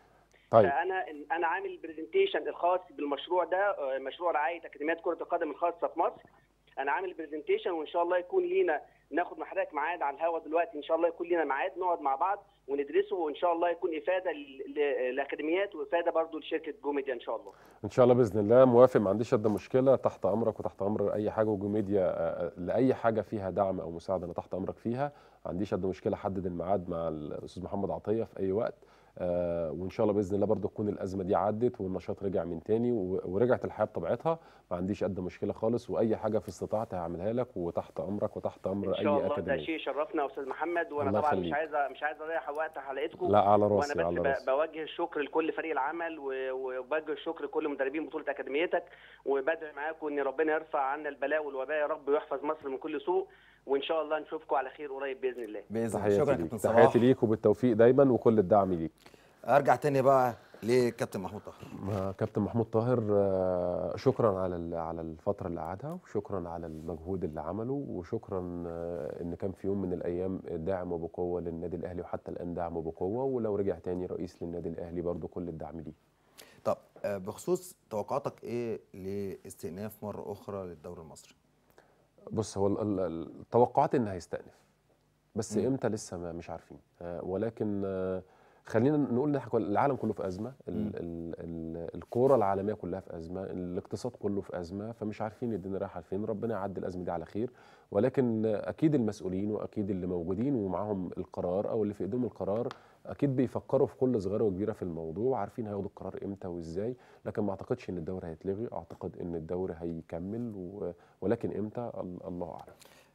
طيب فانا انا عامل برزنتيشن الخاص بالمشروع ده آه، مشروع رعايه اكاديميات كره القدم الخاصه في مصر انا عامل برزنتيشن وان شاء الله يكون لينا ناخد مع حضرتك ميعاد على الهوا دلوقتي ان شاء الله يكون لينا ميعاد نقعد مع بعض وندرسه وان شاء الله يكون افاده لل- ل- للاكاديميات وافاده برضو لشركه جو ميديا ان شاء الله ان شاء الله باذن الله موافق ما عنديش ادنى مشكله تحت امرك وتحت امر اي حاجه وجو ميديا آه، لاي حاجه فيها دعم او مساعده انا تحت امرك فيها ما عنديش ادنى مشكله احدد الميعاد مع الاستاذ محمد عطيه في اي وقت آه، وان شاء الله باذن الله برضو تكون الازمه دي عدت والنشاط رجع من تاني و- ورجعت الحياه بطبيعتها ما عنديش ادنى مشكله خالص واي حاجه في استطاعتي هعملها لك وتحت امرك وتحت امر ان اي شاء الله ده اكاديميه شيء شرفنا يا استاذ محمد وانا الله طبعا مش يخليك. عايز مش عايز اضيع وقت حلقتكم لا على وانا راسي بس على ب- راسي بوجه الشكر لكل فريق العمل و- وبوجه الشكر لكل مدربين بطوله اكاديميتك وبدعي معاكم ان ربنا يرفع عنا البلاء والوباء يا رب ويحفظ مصر من كل سوء وان شاء الله نشوفكم على خير قريب باذن الله باذن الله شكرا تحياتي كابتن ليك صلاح تحياتي ليك وبالتوفيق دايما وكل الدعم ليك ارجع تاني بقى لكابتن محمود طاهر ما كابتن محمود طاهر آه، شكرا على ال- على الفتره اللي قعدها وشكرا على المجهود اللي عمله وشكرا آه، ان كان في يوم من الايام داعم وبقوه للنادي الاهلي وحتى الان داعم وبقوه ولو رجع تاني رئيس للنادي الاهلي برضو كل الدعم ليه طب آه، بخصوص توقعاتك ايه لاستئناف مره اخرى للدوري المصري بص هو ال- ال- التوقعات ان هيستأنف بس مم. امتى لسه ما مش عارفين آه، ولكن آه، خلينا نقول ان إحنا كل- العالم كله في ازمه ال مم. ال ال الكوره العالميه كلها في ازمه الاقتصاد كله في ازمه فمش عارفين الدنيا رايحه فين ربنا يعدي الازمه دي على خير ولكن آه، اكيد المسؤولين واكيد اللي موجودين ومعاهم القرار او اللي في ايديهم القرار اكيد بيفكروا في كل صغيره وكبيره في الموضوع وعارفين هياخدوا القرار امتى وازاي لكن ما اعتقدش ان الدوري هيتلغي اعتقد ان الدوري هيكمل و... ولكن امتى ال- الله اعلم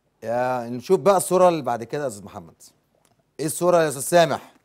يا نشوف بقى الصوره اللي بعد كده يا استاذ محمد ايه الصوره يا استاذ سامح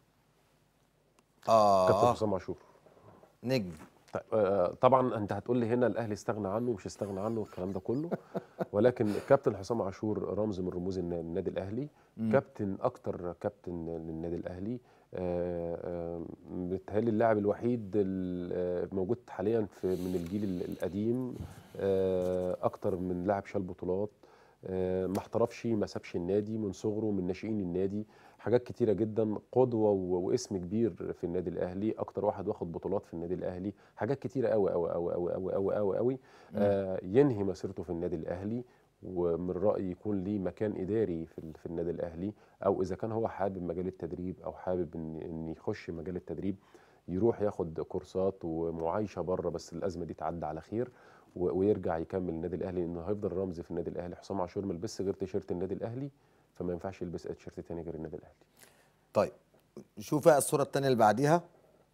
كابتن اه حسام عاشور نجم طيب، آه، طبعا انت هتقول لي هنا الاهلي استغنى عنه ومش استغنى عنه والكلام ده كله ولكن كابتن حسام عاشور رمز من رموز النا- النادي الاهلي مم. كابتن اكتر كابتن للنادي الاهلي آه، آه، بيتهيألي اللاعب الوحيد الموجود حاليا في من الجيل ال- القديم آه، اكتر من لاعب شال بطولات آه، ما احترفش ما سابش النادي من صغره من ناشئين النادي حاجات كتيره جدا قدوه و- واسم كبير في النادي الاهلي اكتر واحد واخد بطولات في النادي الاهلي حاجات كتيره قوي قوي قوي قوي قوي قوي قوي قوي آه ينهي مسيرته في النادي الاهلي ومن رايي يكون ليه مكان اداري في ال- في النادي الاهلي او اذا كان هو حابب مجال التدريب او حابب ان ان يخش مجال التدريب يروح ياخد كورسات ومعايشه بره بس الازمه دي تعدي على خير و- ويرجع يكمل النادي الاهلي انه هيفضل رمز في النادي الاهلي حسام عاشور ما لبسش غير تيشيرت النادي الاهلي فما ينفعش يلبس اي تيشيرت تاني غير النادي الاهلي طيب شوف بقى الصوره الثانيه اللي بعديها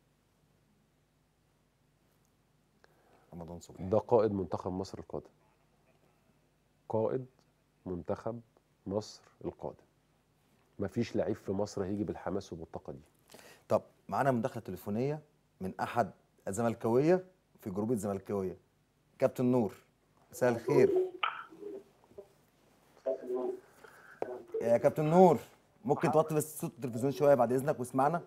رمضان صبحي ده قائد منتخب مصر القادم قائد منتخب مصر القادم مفيش لعيب في مصر هيجي بالحماس وبالطاقه دي طب معانا مداخله تليفونيه من احد الزملكاويه في جروب الزملكاويه كابتن نور مساء الخير يا كابتن نور ممكن توطي بس صوت التلفزيون شويه بعد اذنك واسمعنا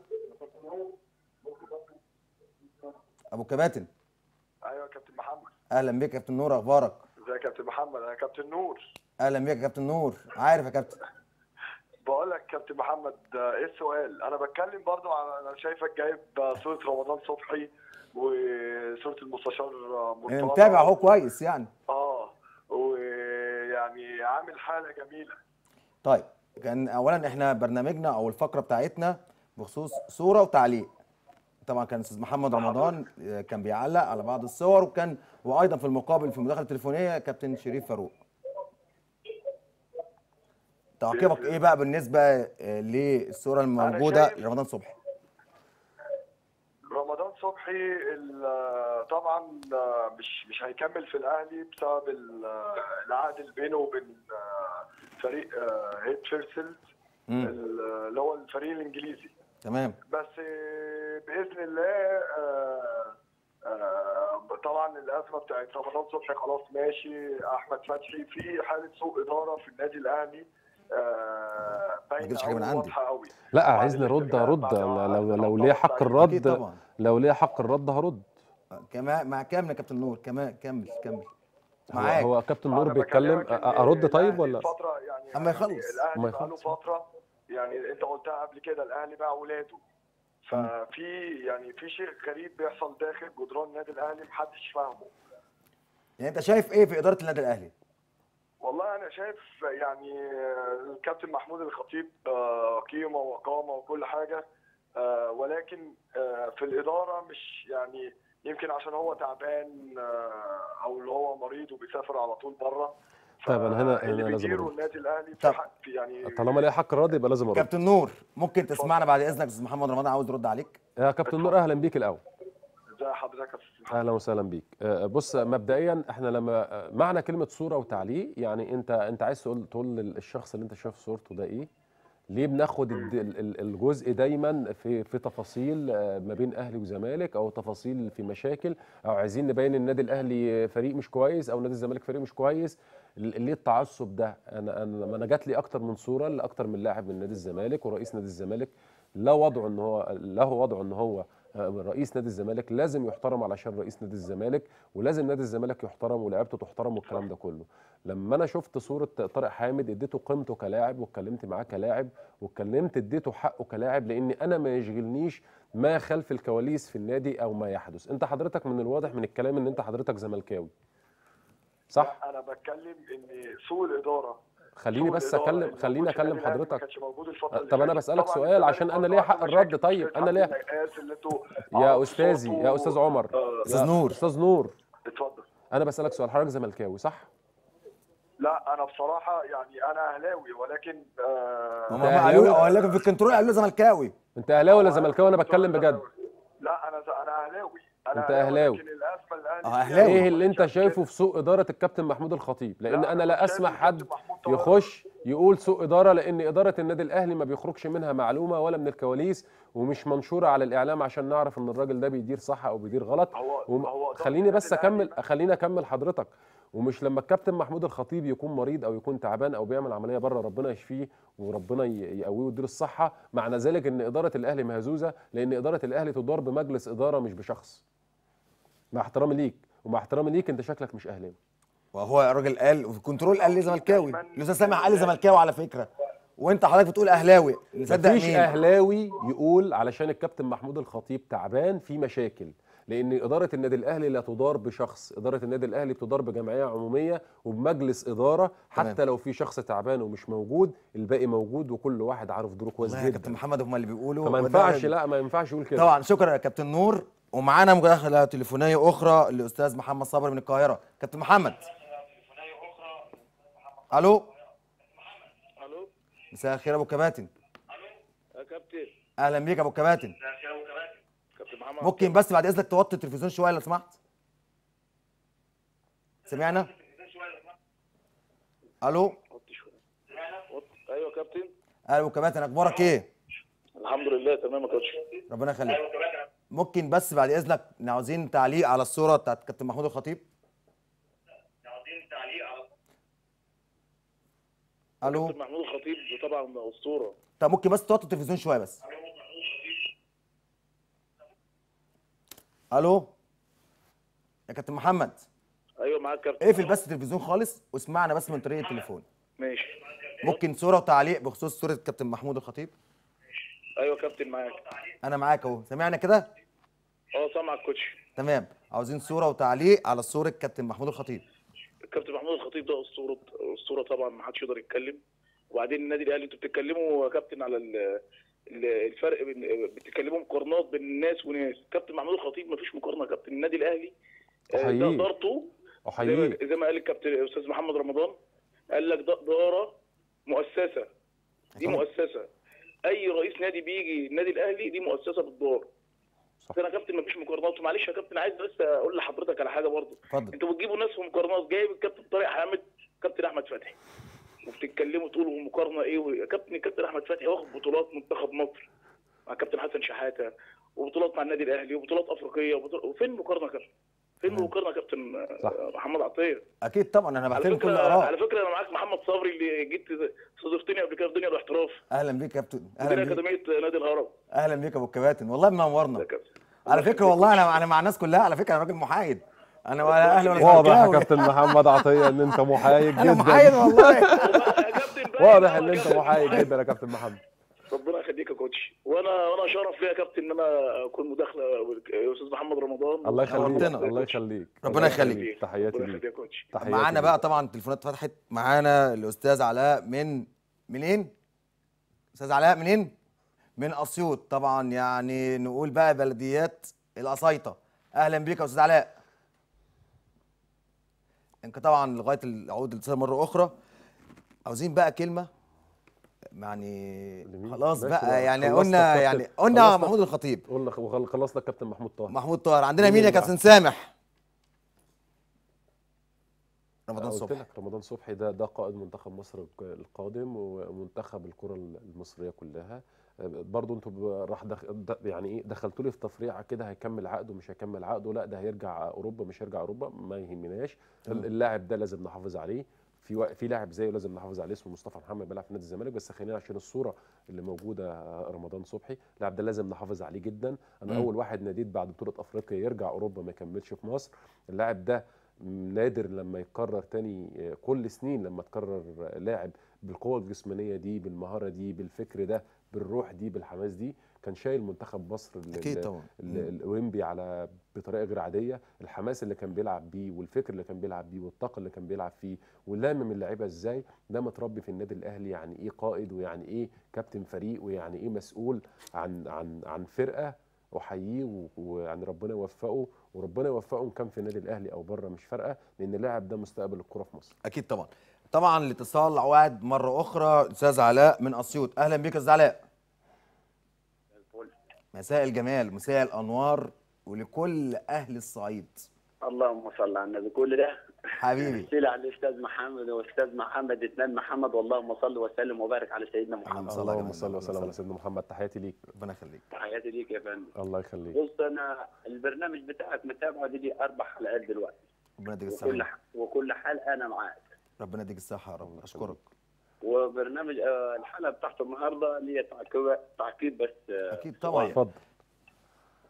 ابو كباتن ايوه يا كابتن محمد اهلا بيك يا كابتن نور اخبارك ازيك يا كابتن محمد انا كابتن نور اهلا بيك يا كابتن نور عارف يا كابتن بقول لك كابتن محمد آه، ايه السؤال انا بتكلم برضو على انا شايفك جايب آه، صوره رمضان صبحي وصوره المستشار آه، مرتضى متابع اهو كويس يعني اه ويعني عامل حاله جميله طيب كان اولا احنا برنامجنا او الفقره بتاعتنا بخصوص صوره وتعليق طبعا كان استاذ محمد رمضان آه، كان بيعلق على بعض الصور وكان وايضا في المقابل في مداخله تليفونيه كابتن شريف فاروق تعقيبك ايه بقى بالنسبه آه، للصوره الموجوده شايف- لرمضان صبحي رمضان صبحي ال- طبعا آه، مش مش هيكمل في الاهلي بسبب ال- آه، العقد اللي بينه وبين آه، فريق آه، هيت فيرسل مم. ال- اللي هو الفريق الانجليزي تمام بس آه، باذن الله آه، آه، طبعا الازمه بتاعت رمضان صبحي خلاص ماشي احمد فتحي في حاله سوء اداره في النادي الاهلي آه، باينه تجيبش حاجة من أوي عندي. واضحه قوي لا بعد عايزني ارد الاستغلال، ارد بعد ما لو عملت لو الخطأ ليا حق بتاع- اكيد الرد طبعا لو ليا حق الرد هرد كمان مع كامل يا كابتن نور كمان كمل كمل هو, معاك هو كابتن أنا نور بيتكلم بكلمك إن أ- ارد طيب الأهلي ولا فترة يعني أما يعني يخلص. أما الاهلي بقاله يخلص. فتره يعني انت قلتها قبل كده الاهلي باع ولاده ففي يعني في شيء غريب بيحصل داخل جدران النادي الاهلي محدش فاهمه يعني انت شايف ايه في اداره النادي الاهلي والله انا شايف يعني آه، الكابتن محمود الخطيب آه، قيمه وقامه وكل حاجه آه، ولكن آه، في الاداره مش يعني يمكن عشان هو تعبان آه، او اللي هو مريض وبيسافر على طول بره طيب أنا هنا- اللي هنا لازم بيديروا أرد. النادي الاهلي طب. في حق في يعني طالما ليا حق الرد يبقى لازم ارد كابتن نور ممكن تسمعنا بعد اذنك استاذ محمد رمضان عاوز يرد عليك يا كابتن نور اهلا بيك الاول ازي حضرتك يا أستاذ محمد؟ اهلا وسهلا بيك آه، بص مبدئيا احنا لما آه، معنى كلمه صوره وتعليق يعني انت انت عايز تقول تقول للشخص اللي انت شايف صورته ده ايه ليه بناخد الد- ال- ال- الجزء دايما في في تفاصيل آه، ما بين اهلي وزمالك او تفاصيل في مشاكل او عايزين نبين النادي الاهلي فريق مش كويس او نادي الزمالك فريق مش كويس ل- ليه التعصب ده انا انا ما انا جات لي اكتر من صوره لاكتر من لاعب من نادي الزمالك ورئيس نادي الزمالك لا وضعه ان هو له وضعه ان هو آه، رئيس نادي الزمالك لازم يحترم علشان رئيس نادي الزمالك ولازم نادي الزمالك يحترم ولاعيبته تحترم والكلام ده كله لما انا شفت صوره طارق حامد اديته قيمته كلاعب واتكلمت معاه كلاعب واتكلمت اديته حقه كلاعب لان انا ما يشغلنيش ما خلف الكواليس في النادي او ما يحدث انت حضرتك من الواضح من الكلام ان انت حضرتك زملكاوي صح لا، انا بتكلم ان سوء الاداره خليني سوء بس الإدارة اكلم اللي خليني موجود في اكلم النادي الأهلي ما حضرتك كانش موجود الفترة اللي طب أنا فاتت. بسألك طبعاً سؤال الزمالك عشان أنا برضه ليا عنده حق الرد مشاكل طيب، في أنا ليا- عبد النقاس اللي انتوا يا عرضتوا استاذي يا صوته. استاذ عمر آه، أستاذ يا نور. استاذ نور اتفضل انا بسالك سؤال حضرتك زملكاوي صح لا انا بصراحه يعني انا اهلاوي ولكن آه هم أهلاوي؟ قالوا قالوا لك في الكنترول قالوا زملكاوي انت اهلاوي ولا زملكاوي انا بتكلم بجد لا انا انا اهلاوي انا أنت أهلاوي. لكن الازمه الاهلي آه، فيها أهلاوي. ايه اللي انت عشان شايفه كده. في سوء اداره الكابتن محمود الخطيب لان لا، انا أنا لا شايف اسمح الكابتن حد محمود طبعاً. يخش يقول سوء اداره لان اداره النادي الاهلي ما بيخرجش منها معلومه ولا من الكواليس ومش منشوره على الاعلام عشان نعرف ان الراجل ده بيدير صح او بيدير غلط هو وم- هو إدارة خليني بس النادي اكمل الأهلي خليني اكمل حضرتك ومش لما الكابتن محمود الخطيب يكون مريض او يكون تعبان او بيعمل عمليه بره ربنا يشفيه وربنا ي- يقويه ويديله الصحه معنى ذلك ان اداره الاهلي مهزوزه لان اداره الاهلي تدار بمجلس اداره مش بشخص مع احترامي ليك ومع احترامي ليك انت شكلك مش اهلاوي وهو الراجل قال وفي الكنترول قال لي زملكاوي دايماً- الاستاذ سامح قال لي زملكاوي على فكره وانت حضرتك بتقول اهلاوي نصدق مفيش مين اهلاوي يقول علشان الكابتن محمود الخطيب تعبان في مشاكل لان اداره النادي الاهلي لا تدار بشخص اداره النادي الاهلي بتدار بجمعيه عموميه وبمجلس اداره حتى تمام. لو في شخص تعبان ومش موجود الباقي موجود وكل واحد عارف دوره كويس والله يا كابتن جدا محمد هم اللي بيقولوا فما وده- ينفعش لا ما ينفعش يقول كده طبعا شكرا يا كابتن نور ومعانا مداخله تليفونيه اخرى الاستاذ محمد صبري من القاهره كابتن محمد الو الو مساء الخير يا ابو كباتن يا كابتن اهلا بيك يا ابو كباتن كابتن محمد ممكن بس بعد اذنك توطي التلفزيون شويه لو سمحت سمعنا الو وطي شويه وطي. ايوه يا كابتن اهلا ابو كباتن اخبارك ايه الحمد لله تمام يا كوتش ربنا يخليك ممكن بس بعد اذنك عاوزين تعليق على الصوره بتاعت كابتن محمود الخطيب الو كابتن محمود الخطيب طبعا اسطوره طب ممكن بس توطي التلفزيون شويه بس الو يا كابتن محمد ايوه معاك كابتن اقفل بس التلفزيون خالص واسمعنا بس من طريق التليفون ماشي ممكن صوره وتعليق بخصوص صوره كابتن محمود الخطيب ايوه كابتن معاك انا معاك اهو سمعنا كده اه سامعك كوتش تمام عاوزين صوره وتعليق على صوره كابتن محمود الخطيب الكابتن محمود الخطيب ده اسطوره اسطوره طبعا ما حدش يقدر يتكلم وبعدين النادي الاهلي انتوا بتتكلموا يا كابتن على ال- ال- الفرق بين بتتكلموا مقارنات بين ناس وناس كابتن محمود الخطيب ما فيش مقارنه يا كابتن النادي الاهلي آه، ده أحييه. ادارته زي احييه ما, زي ما قال الكابتن الاستاذ محمد رمضان قال لك ده اداره مؤسسه دي طبعا. مؤسسه اي رئيس نادي بيجي النادي الاهلي دي مؤسسه بتدار صح. انا يا كابتن مفيش مقارنات ومعلش يا كابتن عايز بس اقول لحضرتك على حاجه برضه اتفضل انتوا بتجيبوا ناس في مقارنات جايب الكابتن طارق حامد كابتن احمد فتحي وبتتكلموا تقولوا مقارنه ايه و- يا كابتن الكابتن احمد فتحي واخد بطولات منتخب مصر مع كابتن حسن شحاته وبطولات مع النادي الاهلي وبطولات افريقيه وبطولات وفين المقارنه يا كابتن؟ فين تمام. المقارنه يا كابتن صح. آه، محمد عطيه؟ اكيد طبعا انا على بحترم كل فكره الاراء على فكره انا معاك محمد صبري اللي جيت استضفتني قبل كده في دنيا الاحتراف اهلا بيك يا كابتن مدير اهلا بيك اكاديميه نادي الهرم اهلا بيك يا ابو الكباتن والله منورنا يا كابتن على فكره والله انا انا مع الناس كلها على فكره انا راجل محايد انا ولا اهلي ولا واضح يا زملكاوي. كابتن محمد عطيه ان انت محايد انا محايد جدا والله يا كابتن باين واضح أوي ان يا انت كابتن محايد جدا يا كابتن محمد ربنا يخليك يا كوتش وانا وانا شرف ليا يا كابتن ان انا اكون مداخله يا استاذ محمد رمضان الله يخليك نورتنا. الله يخليك ربنا الله يخليك. تحياتي ربنا ليك يخليك يا كوتش تحياتي معانا ليك. بقى طبعا التليفونات فتحت معانا الاستاذ علاء من منين استاذ علاء منين من اسيوط طبعا يعني نقول بقى بلديات القصيطه اهلا بيك يا استاذ علاء انت طبعا لغايه العود الاتصال مره اخرى عاوزين بقى كلمه يعني لمين؟ خلاص ماشي بقى يعني خلصنا قلنا الكابتن. يعني قلنا خلصنا. محمود الخطيب قلنا وخل- خلصنا الكابتن محمود طاهر محمود طاهر عندنا مين مين يا اللي كابتن سامح رمضان قلت صبحي لك رمضان صبحي ده ده قائد منتخب مصر الق- القادم ومنتخب الكره المصريه كلها برضه انتوا ب- راح دخ... د- يعني ايه دخلتوا لي في تفريعه كده هيكمل عقده مش هيكمل عقده لا ده هيرجع اوروبا مش هيرجع اوروبا ما يهمناش تمام. اللاعب ده لازم نحافظ عليه في و... في لاعب زيه لازم نحافظ عليه اسمه مصطفى محمد بيلعب في نادي الزمالك بس خلينا عشان الصوره اللي موجوده آه، رمضان صبحي اللاعب ده لازم نحافظ عليه جدا انا مم. اول واحد ناديت بعد بطوله افريقيا يرجع اوروبا ما يكملش في مصر اللاعب ده نادر لما يتكرر تاني آه، كل سنين لما تكرر آه، لاعب بالقوه الجسمانيه دي بالمهاره دي بالفكر ده بالروح دي بالحماس دي كان شايل منتخب مصر ال- اكيد ال- طبعا ال- الاولمبي على بطريقه غير عاديه الحماس اللي كان بيلعب بيه والفكر اللي كان بيلعب بيه والطاقه اللي كان بيلعب فيه واللامم اللعيبه ازاي ده متربي في النادي الاهلي يعني ايه قائد ويعني ايه كابتن فريق ويعني ايه مسؤول عن عن عن فرقه احييه و- ويعني ربنا يوفقه وربنا يوفقه ان كان في النادي الاهلي او بره مش فارقه لان اللاعب ده مستقبل الكره في مصر اكيد طبعا طبعا الاتصال عواد مره اخرى استاذ علاء من اسيوط اهلا بك يا استاذ علاء مساء الجمال مساء الانوار ولكل اهل الصعيد اللهم صل على النبي كل ده حبيبي سيل على الاستاذ محمد واستاذ محمد اثنان محمد واللهم صل وسلم وبارك على سيدنا محمد اللهم صل على اللهم النبي. صل وسلم على سيدنا محمد تحياتي ليك ربنا يخليك تحياتي ليك يا فندم الله يخليك بص انا البرنامج بتاعك متابعه دي لي اربع حلقات دلوقتي ربنا يديك وكل الصحه ح- وكل حلقه انا معاك ربنا يديك الصحه يا رب اشكرك وبرنامج آه، الحلقه بتاعته النهارده ليا تعقيب تعقيب بس آه، اكيد طبعا اتفضل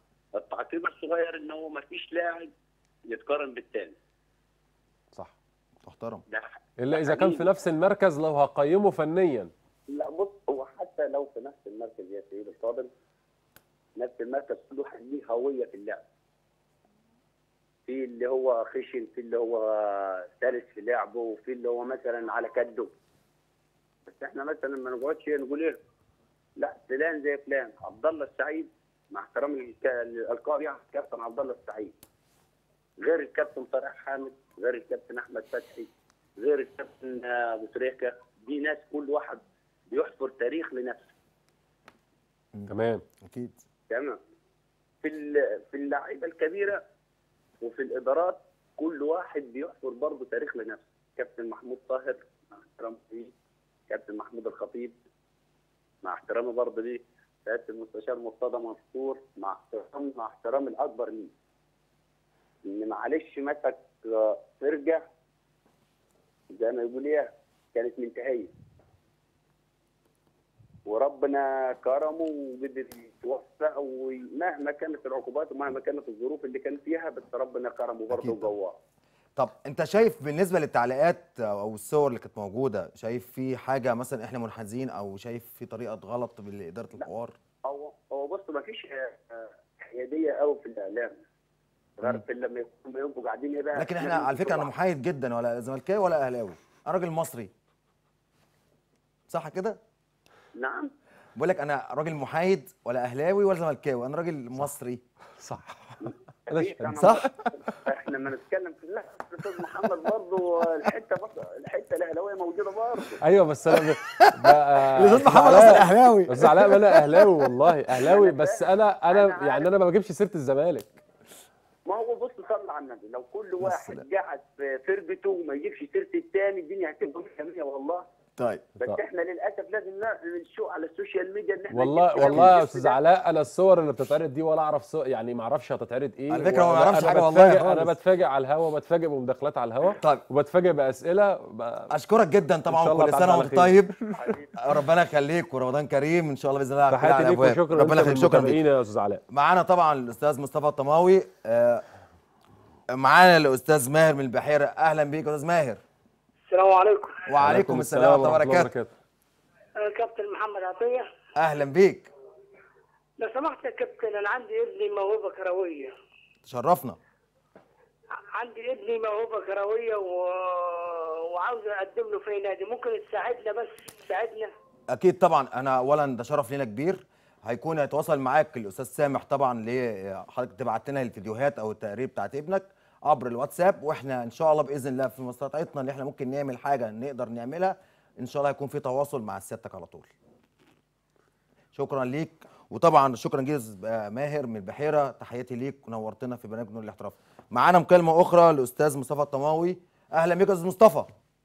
التعقيب الصغير ان هو ما فيش لاعب يتقارن بالتاني صح محترم ده الا اذا كان في نفس المركز لو هقيمه فنيا لا بص هو حتى لو في نفس المركز يا سيدي الفاضل نفس المركز كل واحد ليه هويه في اللعب في اللي هو خشن في اللي هو سلس في لعبه وفي اللي هو مثلا على كده بس احنا مثلا ما نقعدش نقول ايه لا فلان زي فلان عبد الله السعيد مع احترام الك- الالقاب يعني كابتن عبد الله السعيد غير الكابتن طارق حامد غير الكابتن احمد فتحي غير الكابتن آه، ابو تريكه دي ناس كل واحد بيحفر تاريخ لنفسه تمام اكيد تمام في ال- في اللعيبه الكبيره وفي الادارات كل واحد بيحفر برضه تاريخ لنفسه كابتن محمود طاهر مع احترامي ليه كابتن محمود الخطيب مع احترامي برضه ليه سياده المستشار مرتضى منصور مع احترام مع احترامي الاكبر ليه ان معلش مسك آه، فرقه زي ما يقول ايه كانت منتهيه وربنا كرمه وقدر يتوفق ومهما كانت العقوبات ومهما كانت الظروف اللي كان فيها بس ربنا كرمه برضه أكيد طبعاً. وجواه طب انت شايف بالنسبه للتعليقات او الصور اللي كانت موجوده شايف في حاجه مثلا احنا منحازين او شايف في طريقه غلط باداره الحوار هو هو بص ما فيش حياديه قوي في الاعلام غير في لما يكونوا يبقوا قاعدين ايه بقى لكن احنا لازم على فكره انا يكونوا محايد جدا ولا زملكاوي ولا اهلاوي انا راجل مصري صح كده نعم بقول لك انا راجل محايد ولا اهلاوي ولا زملكاوي انا راجل مصري صح أكيد أنا صح احنا لما نتكلم في لا الاستاذ محمد برضه الحته برضه الحته الاهلاويه موجوده برضه ايوه بس انا ب- بقى الاستاذ محمد اصلا اهلاوي بس علاء ما انا اهلاوي والله اهلاوي أنا بس فاهم. انا أنا انا عارف. يعني انا ما بجيبش سيره الزمالك ما هو بص صلى على النبي لو كل السلام. واحد قعد في فرقته وما يجيبش سيره الثاني الدنيا هتبقى 100 والله طيب بس طب. احنا للاسف لازم ن- نشوف على السوشيال ميديا ان احنا والله نجيب والله يا نجيب استاذ ده. علاء انا الصور اللي بتتعرض دي ولا اعرف صور يعني ما اعرفش هتتعرض ايه على فكرة هو ما وأنا- يعرفش أنا حاجة والله بتفاجئ- انا خالص. بتفاجئ على الهوا وبتفاجئ بمداخلات على الهوا طيب وبتفاجئ باسئله ب... اشكرك جدا إن طبعا شاء الله كل تعدي سنه على وانت خير. طيب ربنا يخليك ورمضان كريم ان شاء الله باذن الله على كل تحياتي ليك الابواب وشكرا ربنا انت يخليك شكرا ليك للمتابعين يا استاذ علاء معانا طبعا الاستاذ مصطفى الطماوي آه، معانا الاستاذ ماهر من البحيره اهلا بيك يا استاذ ماهر السلام عليكم وعليكم السلام ورحمه الله وبركاته وبركاته انا كابتن محمد عطيه اهلا بيك لو سمحت يا كابتن انا عندي ابني موهبه كرويه تشرفنا عندي ابني موهبه كرويه و... وعاوز اقدم له في نادي ممكن تساعدنا بس تساعدنا اكيد طبعا انا اولا ده شرف لينا كبير هيكون هيتواصل معاك الاستاذ سامح طبعا اللي حضرتك تبعت لنا الفيديوهات او التقرير بتاعت ابنك عبر الواتساب واحنا ان شاء الله باذن الله في مستطاعتنا ان احنا ممكن نعمل حاجه نقدر نعملها ان شاء الله هيكون في تواصل مع سيادتك على طول شكرا ليك وطبعا شكرا جدا ماهر من البحيره تحياتي ليك ونورتنا في برنامج نور الاحتراف معانا مكالمه اخرى الاستاذ مصطفى الطماوي اهلا بيك يا استاذ مصطفى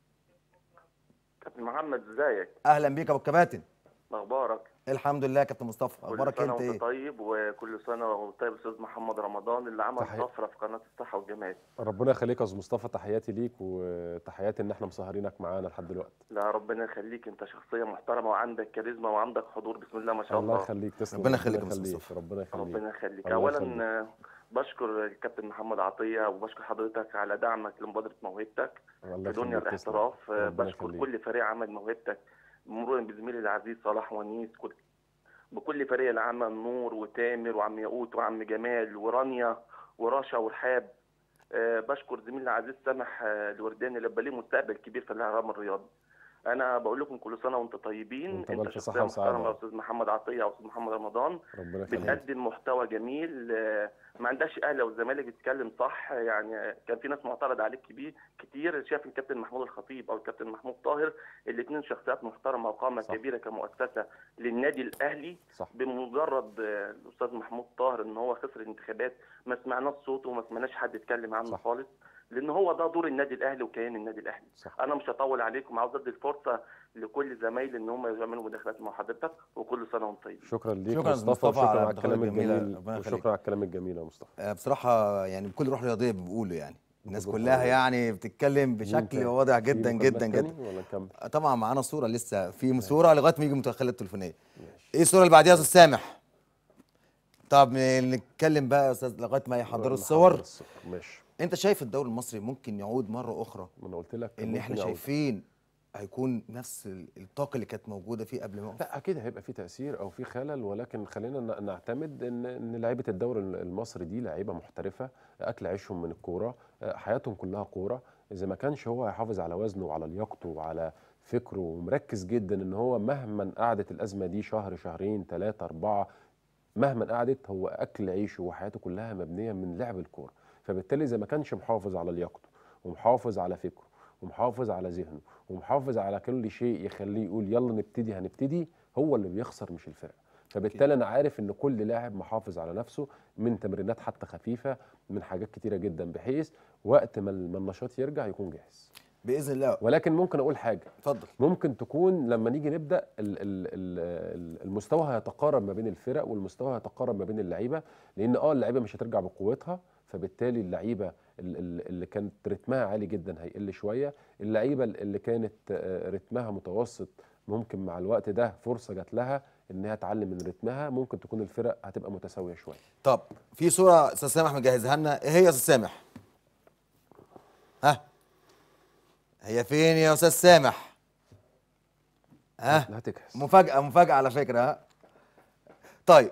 كابتن محمد ازيك اهلا بيك يا ابو الكباتن اخبارك الحمد لله يا كابتن مصطفى اخبارك كل سنه انت وانت ايه طيب وكل سنه وانت طيب استاذ محمد رمضان اللي عمل تحية. طفره في قناه الصحه والجمال ربنا يخليك يا استاذ مصطفى تحياتي ليك وتحياتي ان احنا مسهرينك معانا لحد دلوقتي لا ربنا يخليك انت شخصيه محترمه وعندك كاريزما وعندك حضور بسم الله ما شاء الله الله يخليك تسلم ربنا يخليك يا أستاذ مصطفى. ربنا يخليك ربنا يخليك الله اولا يخليك. آه، بشكر الكابتن محمد عطيه وبشكر حضرتك على دعمك لمبادره موهبتك الله في دنيا يخليك تسلم. الاحتراف آه، ربنا بشكر يخليك. كل فريق عمل موهبتك مرورا بزميلي العزيز صلاح ونيس كل بكل فريق العمل نور وتامر وعم ياقوت وعم جمال ورانيا ورشا ورحاب آه، بشكر زميلي العزيز سامح آه، الورداني اللي بقى ليه مستقبل كبير في الاعلام الرياضي انا بقول لكم كل سنه وانتم طيبين وانت انت بألف صحة شخصيه وسعادة. محترمه يا استاذ محمد عطيه او استاذ محمد رمضان ربنا يخليك بتقدم محتوى جميل آه، ما عندهاش اهلي والزمالك بتتكلم صح يعني آه، كان في ناس معترض عليك كبير كتير شاف الكابتن محمود الخطيب او الكابتن محمود طاهر الاثنين شخصيات محترمه وقامه صح. كبيره كمؤسسه للنادي الاهلي صح بمجرد آه، الاستاذ محمود طاهر ان هو خسر الانتخابات ما سمعناش صوته وما سمعناش حد يتكلم عنه صح. خالص لان هو ده دور النادي الاهلي وكيان النادي الاهلي صح انا مش هطول عليكم عاوز ادي الفرصه لكل زمايلي ان هم يعملوا مداخلات مع حضرتك وكل سنه وانتم طيبين شكرا ليك شكراً يا أستاذ مصطفى مصطفى على وشكرا على الدخول الكلام الجميلة. الجميل ربنا يخليك. وشكرا على الكلام الجميل يا مصطفى آه، بصراحه يعني بكل روح رياضيه بيقولوا يعني الناس بكل كلها روح. يعني بتتكلم بشكل تاني؟ واضح في جدا مكالمات جدا تاني جدا ولا نكمل آه، طبعا معانا صوره لسه في صوره لغايه ما يجي المداخله التليفونيه ايه الصوره اللي بعديها يا استاذ سامح طب نتكلم بقى يا استاذ لغايه ما يحضروا نحضر الصور الصور ماشي انت شايف الدوري المصري ممكن يعود مره اخرى ما انا قلت لك ان ممكن احنا يعود. شايفين هيكون نفس ال- الطاقه اللي كانت موجوده فيه قبل ما يقف لا اكيد هيبقى في تاثير او في خلل ولكن خلينا ن- نعتمد ان ان لعيبه الدوري المصري دي لعيبه محترفه اكل عيشهم من الكوره آه، حياتهم كلها كوره اذا ما كانش هو هيحافظ على وزنه وعلى لياقته وعلى فكره ومركز جدا ان هو مهما قعدت الازمه دي شهر شهرين ثلاثه اربعه مهما قعدت هو اكل عيشه وحياته كلها مبنيه من لعب الكوره فبالتالي اذا ما كانش محافظ على لياقته ومحافظ على فكره ومحافظ على ذهنه ومحافظ على كل شيء يخليه يقول يلا نبتدي هنبتدي هو اللي بيخسر مش الفرقه فبالتالي انا عارف ان كل لاعب محافظ على نفسه من تمرينات حتى خفيفه من حاجات كتيره جدا بحيث وقت ما ال- ما النشاط يرجع يكون جاهز باذن الله ولكن ممكن اقول حاجه اتفضل ممكن تكون لما نيجي نبدا ال- ال- ال- المستوى هيتقارب ما بين الفرق والمستوى هيتقارب ما بين اللعيبه لان اه اللعيبه مش هترجع بقوتها فبالتالي اللعيبه ال- ال- اللي كانت رتمها عالي جدا هيقل شويه اللعيبه اللي كانت آه، رتمها متوسط ممكن مع الوقت ده فرصه جات لها انها تعلم من رتمها ممكن تكون الفرق هتبقى متساويه شويه طب في صوره استاذ سامح مجهزها لنا ايه هي يا استاذ سامح ها هي فين يا استاذ سامح ها لا تجهز مفاجاه مفاجاه على فكره ها طيب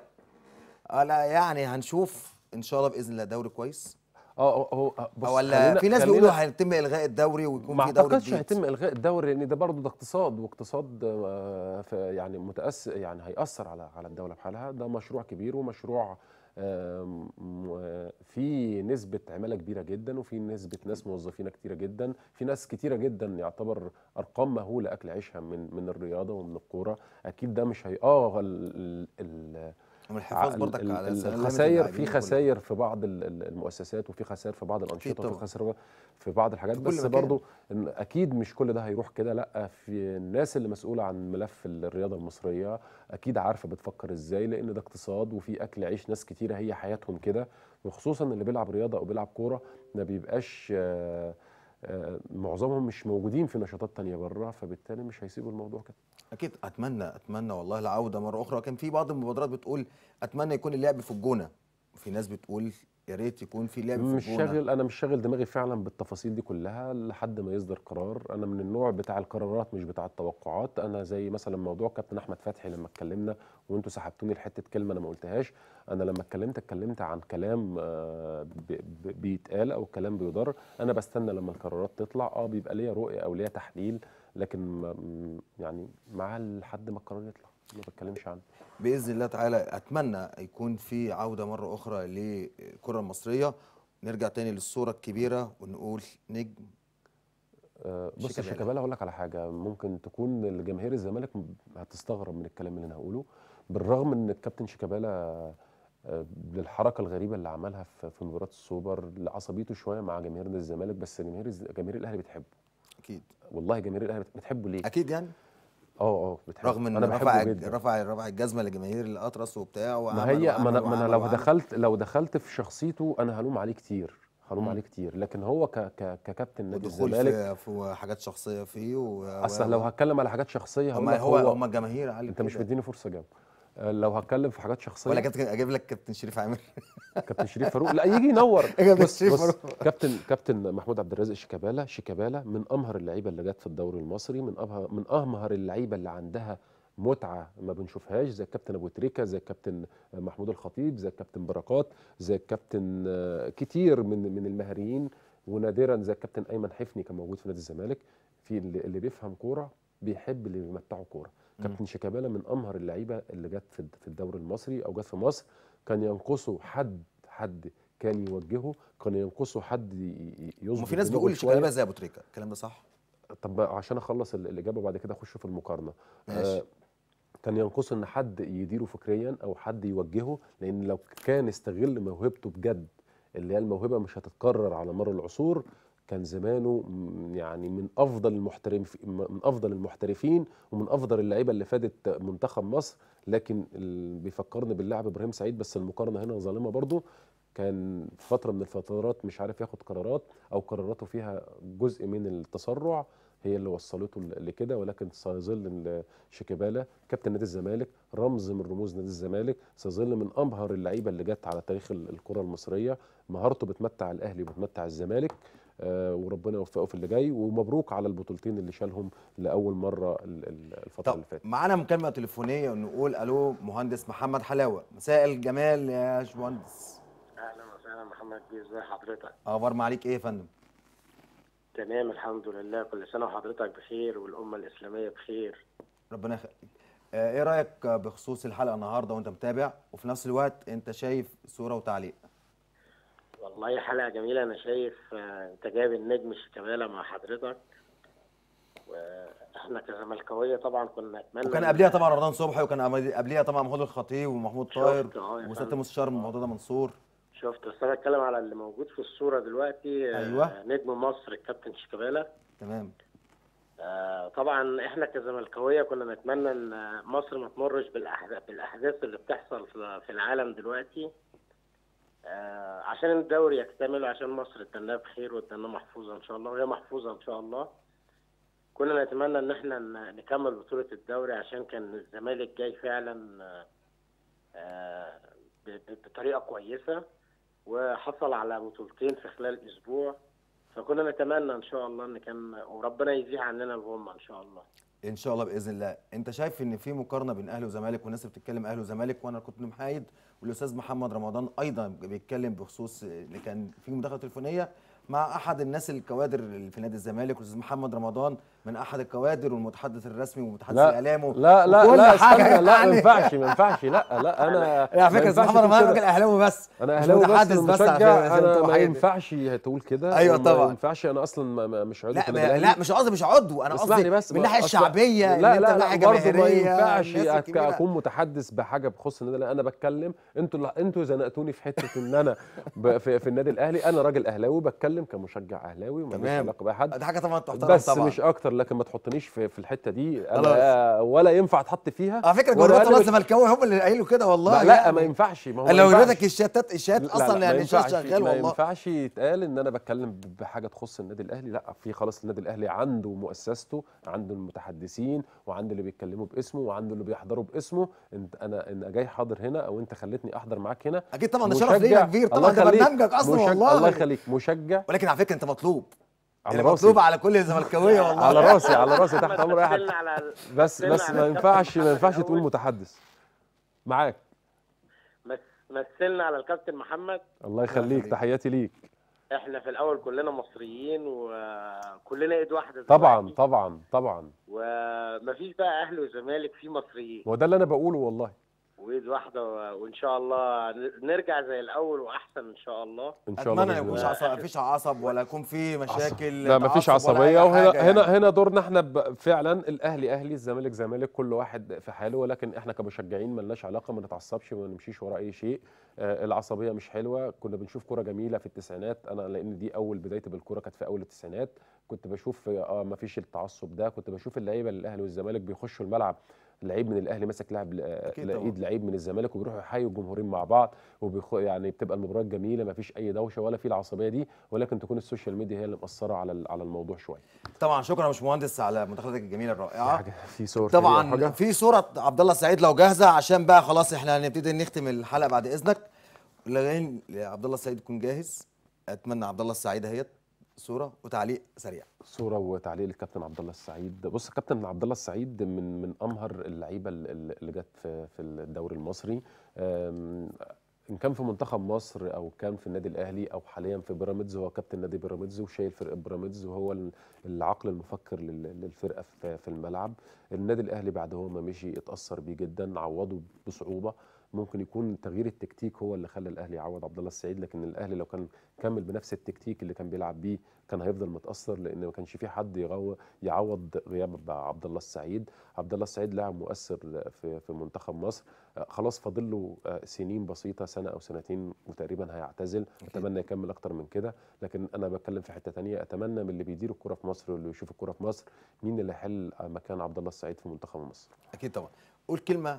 انا يعني هنشوف ان شاء الله باذن الله دوري كويس اه هو هو- بص ولا خلينا- في ناس خلينا- بيقولوا هيتم الغاء الدوري ويكون ما في دوري اعتقدش جديد هيتم الغاء الدوري لان ده برضه ده اقتصاد واقتصاد آه، ف- يعني متاثر يعني هياثر على على الدوله بحالها ده مشروع كبير ومشروع آم، م- في نسبة عمالة كبيرة جدا وفي نسبة ناس موظفين كتيرة جدا في ناس كتيرة جدا يعتبر أرقام مهولة أكل عيشها من من الرياضة ومن الكورة أكيد ده مش هي اه ال ال والحفاظ ال- برضك ال- على ال- سلامة الخسائر اللاعبين في وكل حاجة. خسائر في بعض ال- ال- المؤسسات وفي خسائر في بعض الانشطه وفي طبعاً. خسائر في بعض الحاجات في كل بس مكان. برضو إن اكيد مش كل ده هيروح كده لا في الناس اللي مسؤوله عن ملف الرياضه المصريه اكيد عارفه بتفكر ازاي لان ده اقتصاد وفي اكل عيش ناس كتيره هي حياتهم كده وخصوصا اللي بيلعب رياضه او بيلعب كوره ما بيبقاش آه، آه، معظمهم مش موجودين في نشاطات تانية بره فبالتالي مش هيسيبوا الموضوع كده اكيد اتمنى اتمنى والله العوده مره اخرى كان في بعض المبادرات بتقول اتمنى يكون اللعب في الجونه في ناس بتقول يا ريت يكون في لعب في مش الجونه شاغل انا مش شاغل دماغي فعلا بالتفاصيل دي كلها لحد ما يصدر قرار انا من النوع بتاع القرارات مش بتاع التوقعات انا زي مثلا موضوع كابتن احمد فتحي لما اتكلمنا وانتوا سحبتوني لحته كلمه انا ما قلتهاش انا لما اتكلمت اتكلمت عن كلام آه، ب- ب- بيتقال او كلام بيضر انا بستنى لما القرارات تطلع اه بيبقى ليا رؤيه او ليا تحليل لكن ما- م- يعني مع لحد ما القرار يطلع ما بتكلمش عنه باذن الله تعالى اتمنى يكون في عوده مره اخرى للكره المصريه نرجع تاني للصوره الكبيره ونقول نجم آه، بص يا شيكابالا. شيكابالا هقول لك على حاجه ممكن تكون جماهير الزمالك م- هتستغرب من الكلام اللي انا هقوله بالرغم ان الكابتن شيكابالا آه، بالحركه الغريبه اللي عملها في في مباراه السوبر لعصبيته شويه مع جماهير نادي الزمالك بس جماهير الز- جماهير الاهلي بتحبه اكيد والله جماهير الاهلي بت- بتحبه ليه؟ اكيد يعني اه اه بتحبه رغم ان انا رفع بحبه الج- جدا رفع رفع الجزمه لجماهير الاطرس وبتاع ما وعمل هي ما انا وعمل ما انا وعمل لو وعمل. دخلت لو دخلت في شخصيته انا هلوم عليه كتير هلوم مم. عليه كتير لكن هو ك ك ككابتن نادي ودخول الزمالك في, في حاجات شخصيه فيه و اصلا لو هتكلم على حاجات شخصيه هقول هم لك هو هم الجماهير على انت مش كده. مديني فرصه جاوب آه، لو هتكلم في حاجات شخصيه ولا كابتن اجيب لك كابتن شريف عامر كابتن شريف فاروق لا يجي ينور كابتن بص شريف بص فاروق. كابتن كابتن محمود عبد الرازق شيكابالا شيكابالا من امهر اللعيبه اللي جت في الدوري المصري من امهر من امهر اللعيبه اللي عندها متعه ما بنشوفهاش زي الكابتن ابو تريكه زي الكابتن محمود الخطيب زي الكابتن بركات زي الكابتن آه، كتير من من المهريين ونادرا زي الكابتن ايمن حفني كان موجود في نادي الزمالك في اللي, اللي بيفهم كوره بيحب اللي بيمتعه كوره مم. كابتن شيكابالا من امهر اللعيبه اللي جت في في الدوري المصري او جت في مصر كان ينقصه حد حد كان يوجهه كان ينقصه حد ي- ي- يظبط وفي ناس دماغه بيقول شوية. شيكابالا زي ابو تريكه الكلام ده صح طب عشان اخلص ال- الاجابه وبعد كده اخش في المقارنه ماشي. آه كان ينقصه ان حد يديره فكريا او حد يوجهه لان لو كان استغل موهبته بجد اللي هي الموهبه مش هتتكرر على مر العصور كان زمانه م- يعني من افضل المحترف من افضل المحترفين ومن افضل اللعيبه اللي فادت منتخب مصر لكن ال- بيفكرني باللاعب ابراهيم سعيد بس المقارنه هنا ظالمه برضه كان في فتره من الفترات مش عارف ياخد قرارات او قراراته فيها جزء من التسرع هي اللي وصلته ل- لكده ولكن سيظل ال- شيكابالا كابتن نادي الزمالك رمز من رموز نادي الزمالك سيظل من امهر اللعيبه اللي جت على تاريخ ال- الكره المصريه مهارته بتمتع الاهلي وبتمتع الزمالك آه، وربنا يوفقه في اللي جاي ومبروك على البطولتين اللي شالهم لاول مره ال- ال- الفتره طب اللي فاتت معانا مكالمه تليفونيه ونقول الو مهندس محمد حلاوه مساء الجمال يا باشمهندس اهلا وسهلا محمد بيه ازي حضرتك اخبار معاليك ايه يا فندم تمام الحمد لله كل سنه وحضرتك بخير والامه الاسلاميه بخير ربنا يخليك آه، ايه رايك بخصوص الحلقه النهارده وانت متابع وفي نفس الوقت انت شايف صوره وتعليق والله حلقه جميله انا شايف آه، انت جايب النجم شيكابالا مع حضرتك واحنا كزملكاويه طبعا كنا نتمنى وكان إن- قبليها طبعا رمضان صبحي وكان قبليها طبعا محمود الخطيب ومحمود شفت طاهر أهو يا وسياده فندم. المستشار مرتضى منصور شفت بس انا اتكلم على اللي موجود في الصوره دلوقتي آه، أيوة. نجم مصر الكابتن شيكابالا تمام آه، طبعا احنا كزملكاويه كنا نتمنى ان مصر ما تمرش بالاحداث بالاحداث اللي بتحصل في في العالم دلوقتي آه، عشان الدوري يكتمل وعشان مصر تنها بخير وتنها محفوظه ان شاء الله وهي محفوظه ان شاء الله كنا نتمنى ان احنا ن- نكمل بطوله الدوري عشان كان الزمالك جاي فعلا آه، آه، ب- ب- بطريقه كويسه وحصل على بطولتين في خلال اسبوع فكنا نتمنى ان شاء الله ان كان وربنا يزيح عننا الغمه ان شاء الله ان شاء الله باذن الله انت شايف ان في مقارنه بين اهلي وزمالك والناس اللي بتتكلم اهلي وزمالك وانا كنت محايد والاستاذ محمد رمضان ايضا بيتكلم بخصوص اللي كان في مداخله تليفونيه مع احد الناس الكوادر اللي في نادي الزمالك والاستاذ محمد رمضان من احد الكوادر والمتحدث الرسمي والمتحدث لا الاعلامي لا لا وكل لا حاجة استنى لا يعني. ما ينفعش ما ينفعش لا لا انا على ما فكره ينفعش استاذ محمد تقول رمضان كده. راجل اهلاوي بس انا مش اهلاوي بس متحدث بس على مشجع فكرة، زي انا انتوا ما محايد. ينفعش تقول كده أيوة وما طبعا. ينفعش انا اصلا ما- ما- مش عضو لا في ما النادي لا الأهلي. مش قصدي مش عضو انا اسمعني قصدي بس من ما- الناحيه أصل- الشعبيه لا اللي انت لا من لا ناحيه برضه ما جماهيريه ينفعش الناس أك- الكبيرة. اكون متحدث بحاجه بخص النادي الأهلي. انا بتكلم انتوا اللي انتوا زنقتوني في حته ان انا ب- في, في النادي الاهلي انا راجل اهلاوي بتكلم كمشجع اهلاوي وماليش تمام. علاقه باي حد دي حاجه طبعا تحترم بس طبعا مش اكتر لكن ما تحطنيش في, في الحته دي خلاص. انا ولا ينفع اتحط فيها على فكره ولا جمهور أنا طلع مش- الزملكاوي هم اللي قايلوا كده والله لا, لا يعني. ما ينفعش ما هو انا ما لو ينفعش. وريتك الشاتات الشات لا، اصلا لا، يعني ما الشات ينفعش شغال ما والله ينفعش يتقال ان انا بتكلم بحاجه تخص النادي الاهلي لا في خلاص النادي الاهلي عنده مؤسسته عنده المتحدثين وعنده اللي بيتكلموا باسمه وعنده اللي بيحضروا باسمه انت انا انا جاي حاضر هنا او انت خليتني احضر معاك هنا اكيد طبعا ده شرف مشجع- لينا كبير طبعا الله ده يخليك. برنامجك اصلا مشجع- والله الله يخليك مشجع ولكن على فكره انت مطلوب على يعني راسي مطلوب على كل الزملكاويه والله على راسي على راسي تحت امر اي حد مثلنا على ال- بس مثلنا بس على ما الكابتن ينفعش ما محمد ينفعش تقول الأول. متحدث معاك مس- مثلنا على الكابتن محمد الله يخليك يخليك. تحياتي ليك احنا في الاول كلنا مصريين وكلنا ايد واحده طبعا دلوقتي. طبعا طبعا ومفيش بقى اهلي وزمالك في مصريين وده اللي انا بقوله والله وايد واحده و- وان شاء الله ن- نرجع زي الاول واحن ان شاء الله ان شاء الله اتمنى ما بإذن يكونش الله. عصب مفيش عصب ولا يكون في مشاكل لا مفيش تعصب ولا عصبيه أي وهنا حاجة هنا يعني. هنا دورنا احنا ب- فعلا الاهلي اهلي الزمالك زمالك كل واحد في حاله ولكن احنا كمشجعين ملناش علاقه ما نتعصبش وما نمشيش ورا اي شيء آه العصبيه مش حلوه كنا بنشوف كره جميله في التسعينات انا لان دي اول بدايتي بالكره كانت في اول التسعينات كنت بشوف اه ما فيش التعصب ده كنت بشوف اللعيبه الاهلي والزمالك بيخشوا الملعب لعيب من الاهلي ماسك لاعب أكيد طبعاً. ايد لعيب من الزمالك وبيروحوا يحيوا الجمهورين مع بعض وبيخ... يعني بتبقى المباراه جميله ما فيش اي دوشه ولا في العصبيه دي ولكن تكون السوشيال ميديا هي اللي مأثره على ال- على الموضوع شويه طبعا شكرا يا باشمهندس على مداخلتك الجميله الرائعه حاجه في صور تانية أو طبعا حاجة؟ في صوره عبد الله السعيد لو جاهزه عشان بقى خلاص احنا هنبتدي نختم الحلقه بعد اذنك لغايه عبد الله السعيد يكون جاهز اتمنى عبد الله السعيد اهيت صوره وتعليق سريع صوره وتعليق للكابتن عبد الله السعيد بص كابتن عبد الله السعيد من من امهر اللعيبه ال- اللي جت في في الدوري المصري أم، ان كان في منتخب مصر او كان في النادي الاهلي او حاليا في بيراميدز هو كابتن نادي بيراميدز وشايل فرقه بيراميدز وهو ال- العقل المفكر لل- للفرقه في في الملعب النادي الاهلي بعد هو ما مشي اتاثر بيه جدا عوضه بصعوبه ممكن يكون تغيير التكتيك هو اللي خلى الاهلي يعوض عبد الله السعيد لكن الاهلي لو كان كمل بنفس التكتيك اللي كان بيلعب بيه كان هيفضل متاثر لان ما كانش في حد يغو يعوض غياب عبد الله السعيد عبد الله السعيد لاعب مؤثر في في منتخب مصر آه، خلاص فاضل له آه، سنين بسيطه سنه او سنتين وتقريبا هيعتزل اتمنى يكمل اكتر من كده لكن انا بتكلم في حته تانية اتمنى من اللي بيدير الكره في مصر واللي يشوف الكره في مصر مين اللي يحل مكان عبد الله السعيد في منتخب مصر اكيد طبعا قول كلمه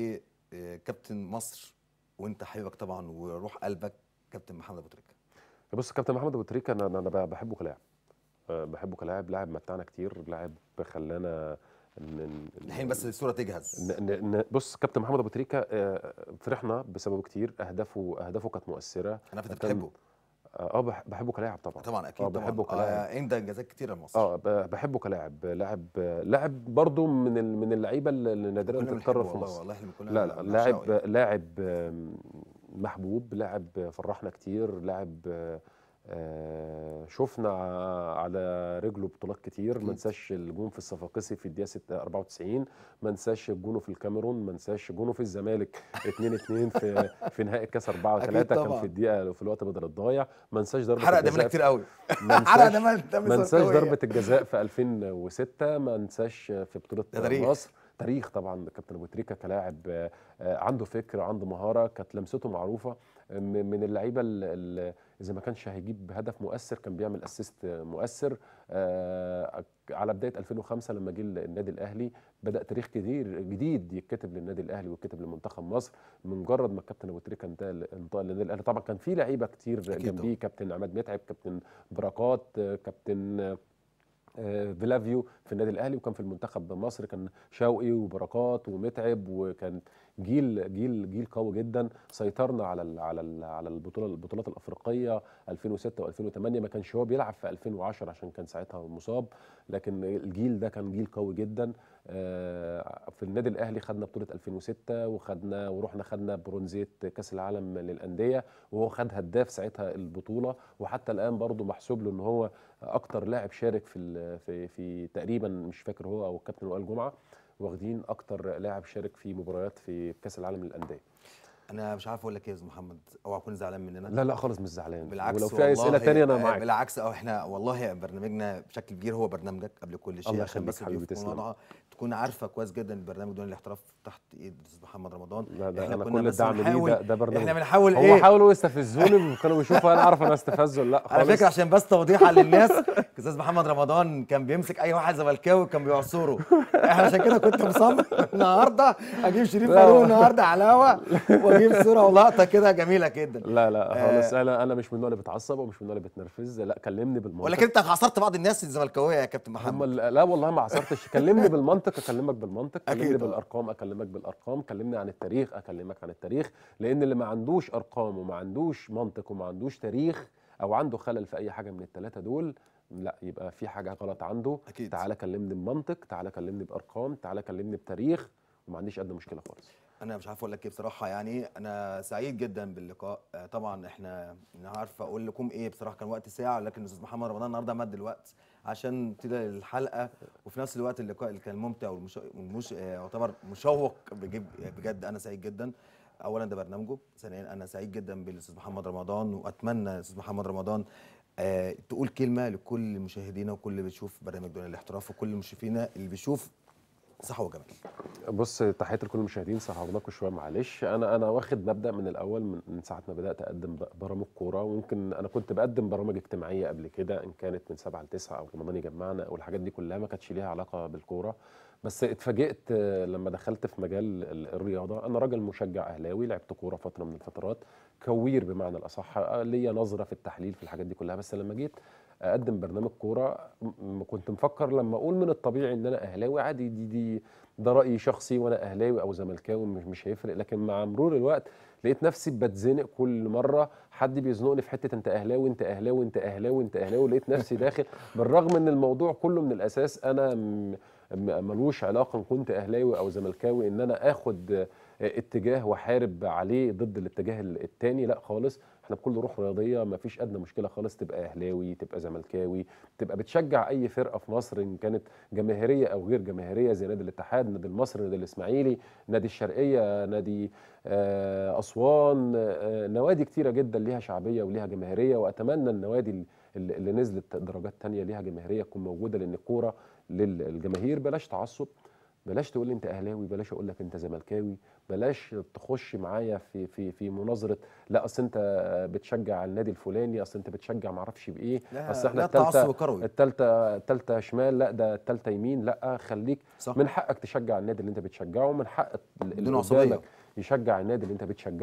لكابتن مصر وانت حبيبك طبعا وروح قلبك كابتن محمد ابو تريكه بص كابتن محمد ابو تريكه انا انا بحبه كلاعب آه، بحبه كلاعب لاعب متعنا كتير لاعب خلانا ن- ن- الحين بس الصوره تجهز ن- ن- ن- بص كابتن محمد ابو تريكه آه، فرحنا بسببه كتير اهدافه اهدافه كانت مؤثره انا فانت كان- بتحبه اه بح- بحبه كلاعب طبعا طبعا اكيد اه بحبه طبعا كلاعب آه، عنده انجازات كتيره لمصر اه ب- بحبه كلاعب لاعب لاعب برضه من ال- من اللعيبه اللي نادرا كلنا تتكرر بنحبه في والله مصر والله احنا كلنا لا لا بنعشقه لاعب يعني. لاعب آم، محبوب لاعب فرحنا كتير لاعب آه، آه، شفنا ع- على رجله بطولات كتير ما أكيد. نساش الجون في الصفاقسي في الدقيقه 6 94 ما نساش جونه في الكاميرون ما نساش جونه في الزمالك 2 2 في في نهائي الكاس 4 أكيد و3 كان طبعا. في الدقيقه في الوقت بدل الضايع ما نساش ضربه حرق دمنا الجزاء كتير قوي ما حرق نساش دمنا دم ما نساش زملكاوية. ضربه الجزاء في 2006 ما نساش في بطوله ده تاريخ. مصر تاريخ طبعا كابتن ابو تريكه كلاعب آه، آه، عنده فكر عنده مهاره كانت لمسته معروفه م- من اللعيبه ال- ال- اذا ما كانش هيجيب هدف مؤثر كان بيعمل اسيست مؤثر آه، على بدايه 2005 لما جه النادي الاهلي بدا تاريخ كتير جديد يتكتب للنادي الاهلي ويتكتب لمنتخب مصر من مجرد ما الكابتن ابو تريكه انتقل انتقل للنادي الاهلي طبعا كان في لعيبه كتير أكيد جنبيه كابتن عماد متعب كابتن بركات آه، كابتن آه، آه، فيلافيو في النادي الاهلي وكان في المنتخب مصر كان شوقي وبركات ومتعب وكان جيل جيل جيل قوي جدا سيطرنا على ال على ال على البطوله البطولات الافريقيه 2006 و2008 ما كانش هو بيلعب في 2010 عشان كان ساعتها مصاب لكن الجيل ده كان جيل قوي جدا آه، في النادي الاهلي خدنا بطوله 2006 وخدنا ورحنا خدنا برونزيه كاس العالم للانديه وهو خد هداف ساعتها البطوله وحتى الان برضه محسوب له ان هو اكتر لاعب شارك في ال- في في تقريبا مش فاكر هو او الكابتن وائل جمعه واخدين اكتر لاعب شارك في مباريات في كاس العالم للانديه انا مش عارف اقول لك ايه يا استاذ محمد اوعى تكون زعلان مننا لا لا خالص مش زعلان بالعكس ولو في اي اسئله والله- تانية انا آه، معاك بالعكس اه احنا والله برنامجنا بشكل كبير هو برنامجك قبل كل شيء الله عشان يخليك بس حبيبي، الضيوف تكون تسلم. واضحة، تكون عارفه كويس جدا البرنامج دون الاحتراف تحت ايد الاستاذ محمد رمضان لا ده احنا انا كنا كل بس الدعم ليه بنحاول- ده ده برنامج احنا بنحاول هو ايه حاولوا يستفزوني وكانوا بيشوفوا انا اعرف انا استفزه ولا لا على خالص فكره عشان بس توضيحا للناس الاستاذ محمد رمضان كان بيمسك اي واحد زملكاوي كان بيعصره احنا عشان كده كنت مصمم النهارده اجيب شريف لا. فاروق النهارده على الهوا واجيب صوره ولقطه كده جميله جدا لا لا آه. خالص انا انا مش من النوع اللي بتعصب ومش من النوع اللي بتنرفز لا كلمني بالمنطق ولكن انت عصرت بعض الناس الزملكاويه يا كابتن هم محمد ال- لا والله ما عصرتش كلمني بالمنطق اكلمك بالمنطق كلمني أكيد، آه. بالارقام اكلمك بالارقام كلمني عن التاريخ اكلمك عن التاريخ لان اللي ما عندوش ارقام وما عندوش منطق وما عندوش تاريخ او عنده خلل في اي حاجه من الثلاثه دول لا يبقى في حاجه غلط عنده أكيد. تعالى كلمني بمنطق تعالى كلمني بارقام تعالى كلمني بتاريخ وما عنديش ادنى مشكله خالص انا مش عارف اقول لك ايه بصراحه يعني انا سعيد جدا باللقاء آه، طبعا احنا انا عارف اقول لكم ايه بصراحه كان وقت ساعه لكن الاستاذ محمد رمضان النهارده مد الوقت عشان ابتدى الحلقه وفي نفس الوقت اللقاء اللي كان ممتع والمش والمش آه، يعتبر مشوق بجد بجد انا سعيد جدا اولا ده برنامجه ثانيا انا سعيد جدا بالاستاذ محمد رمضان واتمنى الاستاذ محمد رمضان آه تقول كلمه لكل مشاهدينا وكل اللي بيشوف برنامج دون الاحتراف وكل مشرفينا اللي بيشوف صحه وجمال بص تحياتي لكل المشاهدين سهرناكم شويه معلش انا انا واخد مبدا من الاول من, من ساعه ما بدات اقدم ب- برامج كوره وممكن انا كنت بقدم برامج اجتماعيه قبل كده ان كانت من 7 ل 9 او رمضان يجمعنا او الحاجات دي كلها ما كانتش ليها علاقه بالكوره بس اتفاجئت آه، لما دخلت في مجال ال- الرياضه انا راجل مشجع اهلاوي لعبت كوره فتره من الفترات كوير بمعنى الاصح آه، ليا نظره في التحليل في الحاجات دي كلها بس لما جيت اقدم برنامج كوره م- كنت مفكر لما اقول من الطبيعي ان انا اهلاوي عادي دي دي ده رايي شخصي وانا اهلاوي او زملكاوي مش مش هيفرق لكن مع مرور الوقت لقيت نفسي بتزنق كل مره حد بيزنقني في حته انت اهلاوي انت اهلاوي انت اهلاوي انت اهلاوي لقيت نفسي داخل بالرغم ان الموضوع كله من الاساس انا م- م- ملوش علاقه ان كنت اهلاوي او زملكاوي ان انا اخد آه، اتجاه واحارب عليه ضد الاتجاه التاني لا خالص احنا بكل روح رياضيه ما فيش ادنى مشكله خالص تبقى اهلاوي تبقى زملكاوي تبقى بتشجع اي فرقه في مصر ان كانت جماهيريه او غير جماهيريه زي نادي الاتحاد نادي المصري نادي الاسماعيلي نادي الشرقيه نادي آه، اسوان آه، نوادي كتيره جدا ليها شعبيه وليها جماهيريه واتمنى النوادي ال- اللي اللي نزلت درجات تانية ليها جماهيريه تكون موجوده لان الكوره للجماهير بلاش تعصب بلاش تقول لي انت اهلاوي بلاش اقول لك انت زملكاوي بلاش تخش معايا في في في مناظره لا اصل انت بتشجع النادي الفلاني اصل انت بتشجع معرفش بايه لا اصل احنا لا تعصب التالتة كروي التالتة التالتة شمال لا ده التالتة يمين لا خليك صح. من حقك تشجع النادي اللي انت بتشجعه من حق اللي بدون عصبية. قدامك يشجع النادي اللي انت بتشجعه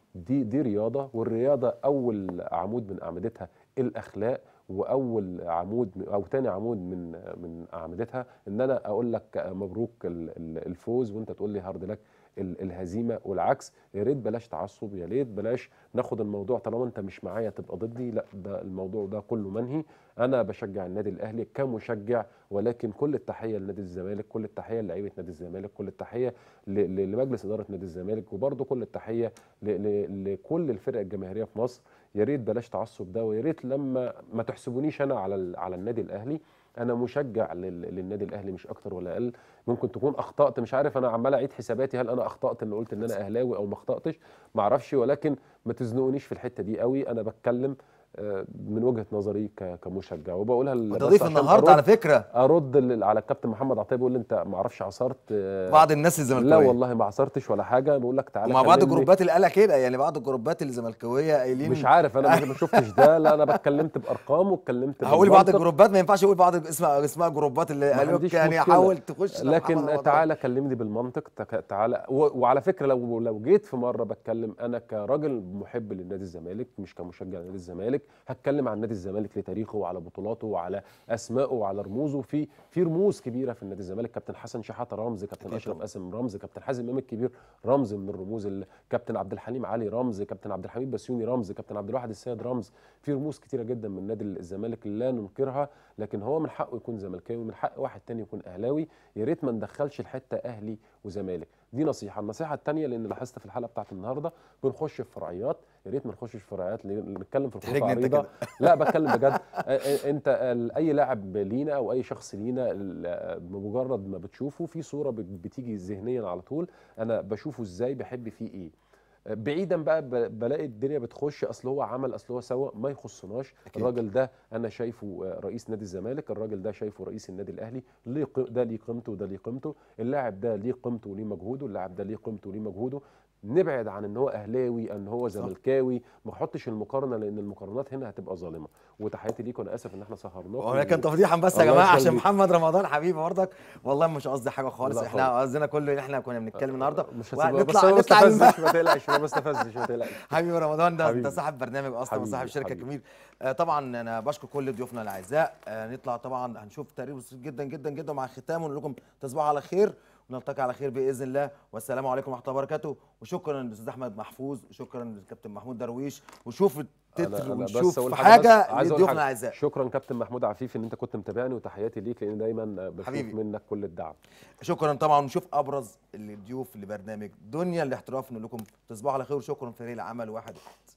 دي دي رياضه والرياضه اول عمود من اعمدتها الاخلاق واول عمود او تاني عمود من من اعمدتها ان انا اقول لك مبروك ال- ال- الفوز وانت تقول لي هارد لك ال- الهزيمه والعكس يا ريت بلاش تعصب يا ريت بلاش ناخد الموضوع طالما انت مش معايا تبقى ضدي لا ده الموضوع ده كله منهي انا بشجع النادي الاهلي كمشجع ولكن كل التحيه لنادي الزمالك كل التحيه للعيبه نادي الزمالك كل التحيه ل- ل- لمجلس اداره نادي الزمالك وبرضه كل التحيه ل- ل- لكل الفرق الجماهيريه في مصر يا ريت بلاش تعصب ده ويا ريت لما ما تحسبونيش انا على ال- على النادي الاهلي انا مشجع لل- للنادي الاهلي مش اكتر ولا اقل ممكن تكون اخطات مش عارف انا عمال اعيد حساباتي هل انا اخطات ان قلت ان انا اهلاوي او ما اخطاتش ما اعرفش ولكن ما تزنقونيش في الحته دي قوي انا بتكلم آه، من وجهه نظري ك- كمشجع وبقولها ل- وده بس ضيف عشان النهارده أرد- على فكره ارد لل- على الكابتن محمد عطيه بيقول لي انت ما اعرفش عصرت آه، بعض الناس لا الزملكاويه والله ما عصرتش ولا حاجه بقول لك تعالى ومع بعض كلمني. الجروبات اللي قالها كده يعني بعض الجروبات الزملكاويه قايلين مش عارف انا ما- ما شفتش ده لا انا بتكلمت بارقام واتكلمت هقول بعض بالمنطق. الجروبات ما ينفعش اقول بعض اسماء اسماء جروبات اللي ما قالوا لك عنديش يعني مشكلة. حاول تخش لمحمد لكن رمضان. تعالى كلمني بالمنطق تك- تعالى و- وعلى فكره لو لو جيت في مره بتكلم انا كراجل محب للنادي الزمالك مش كمشجع لنادي الزمالك هتكلم عن نادي الزمالك لتاريخه وعلى بطولاته وعلى اسمائه وعلى رموزه في في رموز كبيره في النادي الزمالك كابتن حسن شحاته رمز كابتن أكيد اشرف طبعاً. قاسم رمز كابتن حازم امام الكبير رمز من الرموز ال- كابتن عبد الحليم علي رمز كابتن عبد الحميد بسيوني رمز كابتن عبد الواحد السيد رمز في رموز كتيره جدا من نادي الزمالك لا ننكرها لكن هو من حقه يكون زملكاوي ومن حق واحد تاني يكون اهلاوي يا ريت ما ندخلش الحته اهلي وزمالك دي نصيحه النصيحه الثانيه لان لاحظت في الحلقه بتاعت النهارده بنخش في فرعيات يا ريت ما نخشش في فرعيات لأن نتكلم في الخطوط تحرجني أنت عريضه لا بتكلم بجد آه، آه، انت ال- اي لاعب لينا او اي شخص لينا ال- بمجرد ما بتشوفه في صوره بت- بتيجي ذهنيا على طول انا بشوفه ازاي بحب فيه ايه آه، بعيدا بقى ب- بلاقي الدنيا بتخش اصل هو عمل اصل هو سوى ما يخصناش أكيد. الراجل ده انا شايفه آه، رئيس نادي الزمالك الراجل ده شايفه رئيس النادي الاهلي ليه ق- ده ليه قيمته وده ليه قيمته اللاعب ده ليه قيمته وليه مجهوده اللاعب ده ليه قيمته وليه مجهوده نبعد عن ان هو اهلاوي ان هو زملكاوي ما احطش المقارنه لان المقارنات هنا هتبقى ظالمه وتحياتي ليكم انا اسف ان احنا سهرناكم هو كان تفضيحا بس يا الله جماعه عشان يخليك. محمد رمضان حبيبي برضك والله مش قصدي حاجه خالص لا احنا خالص. قصدنا كله ان احنا كنا بنتكلم النهارده مش هسيبها بس ونطلع انا ما نطلع للم- بستفزش ما تقلقش ما بستفزش ما تقلقش حبيبي رمضان ده حبيبي. ده صاحب برنامج اصلا حبيبي، وصاحب شركه حبيبي. كبير آه طبعا انا بشكر كل ضيوفنا الاعزاء آه نطلع طبعا هنشوف تقرير بسيط جدا جدا جدا مع الختام ونقول لكم تصبحوا على خير ونلتقي على خير باذن الله والسلام عليكم ورحمه الله وبركاته وشكرا للاستاذ احمد محفوظ وشكرا للكابتن محمود درويش وشوف أنا- التتر أنا بس ونشوف أقول في حاجة بس، حاجه عايز أقول لضيوفنا حاجة. الاعزاء شكرا كابتن محمود عفيف ان انت كنت متابعني وتحياتي ليك لان دايما بشوف حبيبي. منك كل الدعم شكرا طبعا نشوف ابرز الضيوف لبرنامج دنيا الاحتراف نقول لكم تصبحوا على خير وشكرا فريق العمل واحد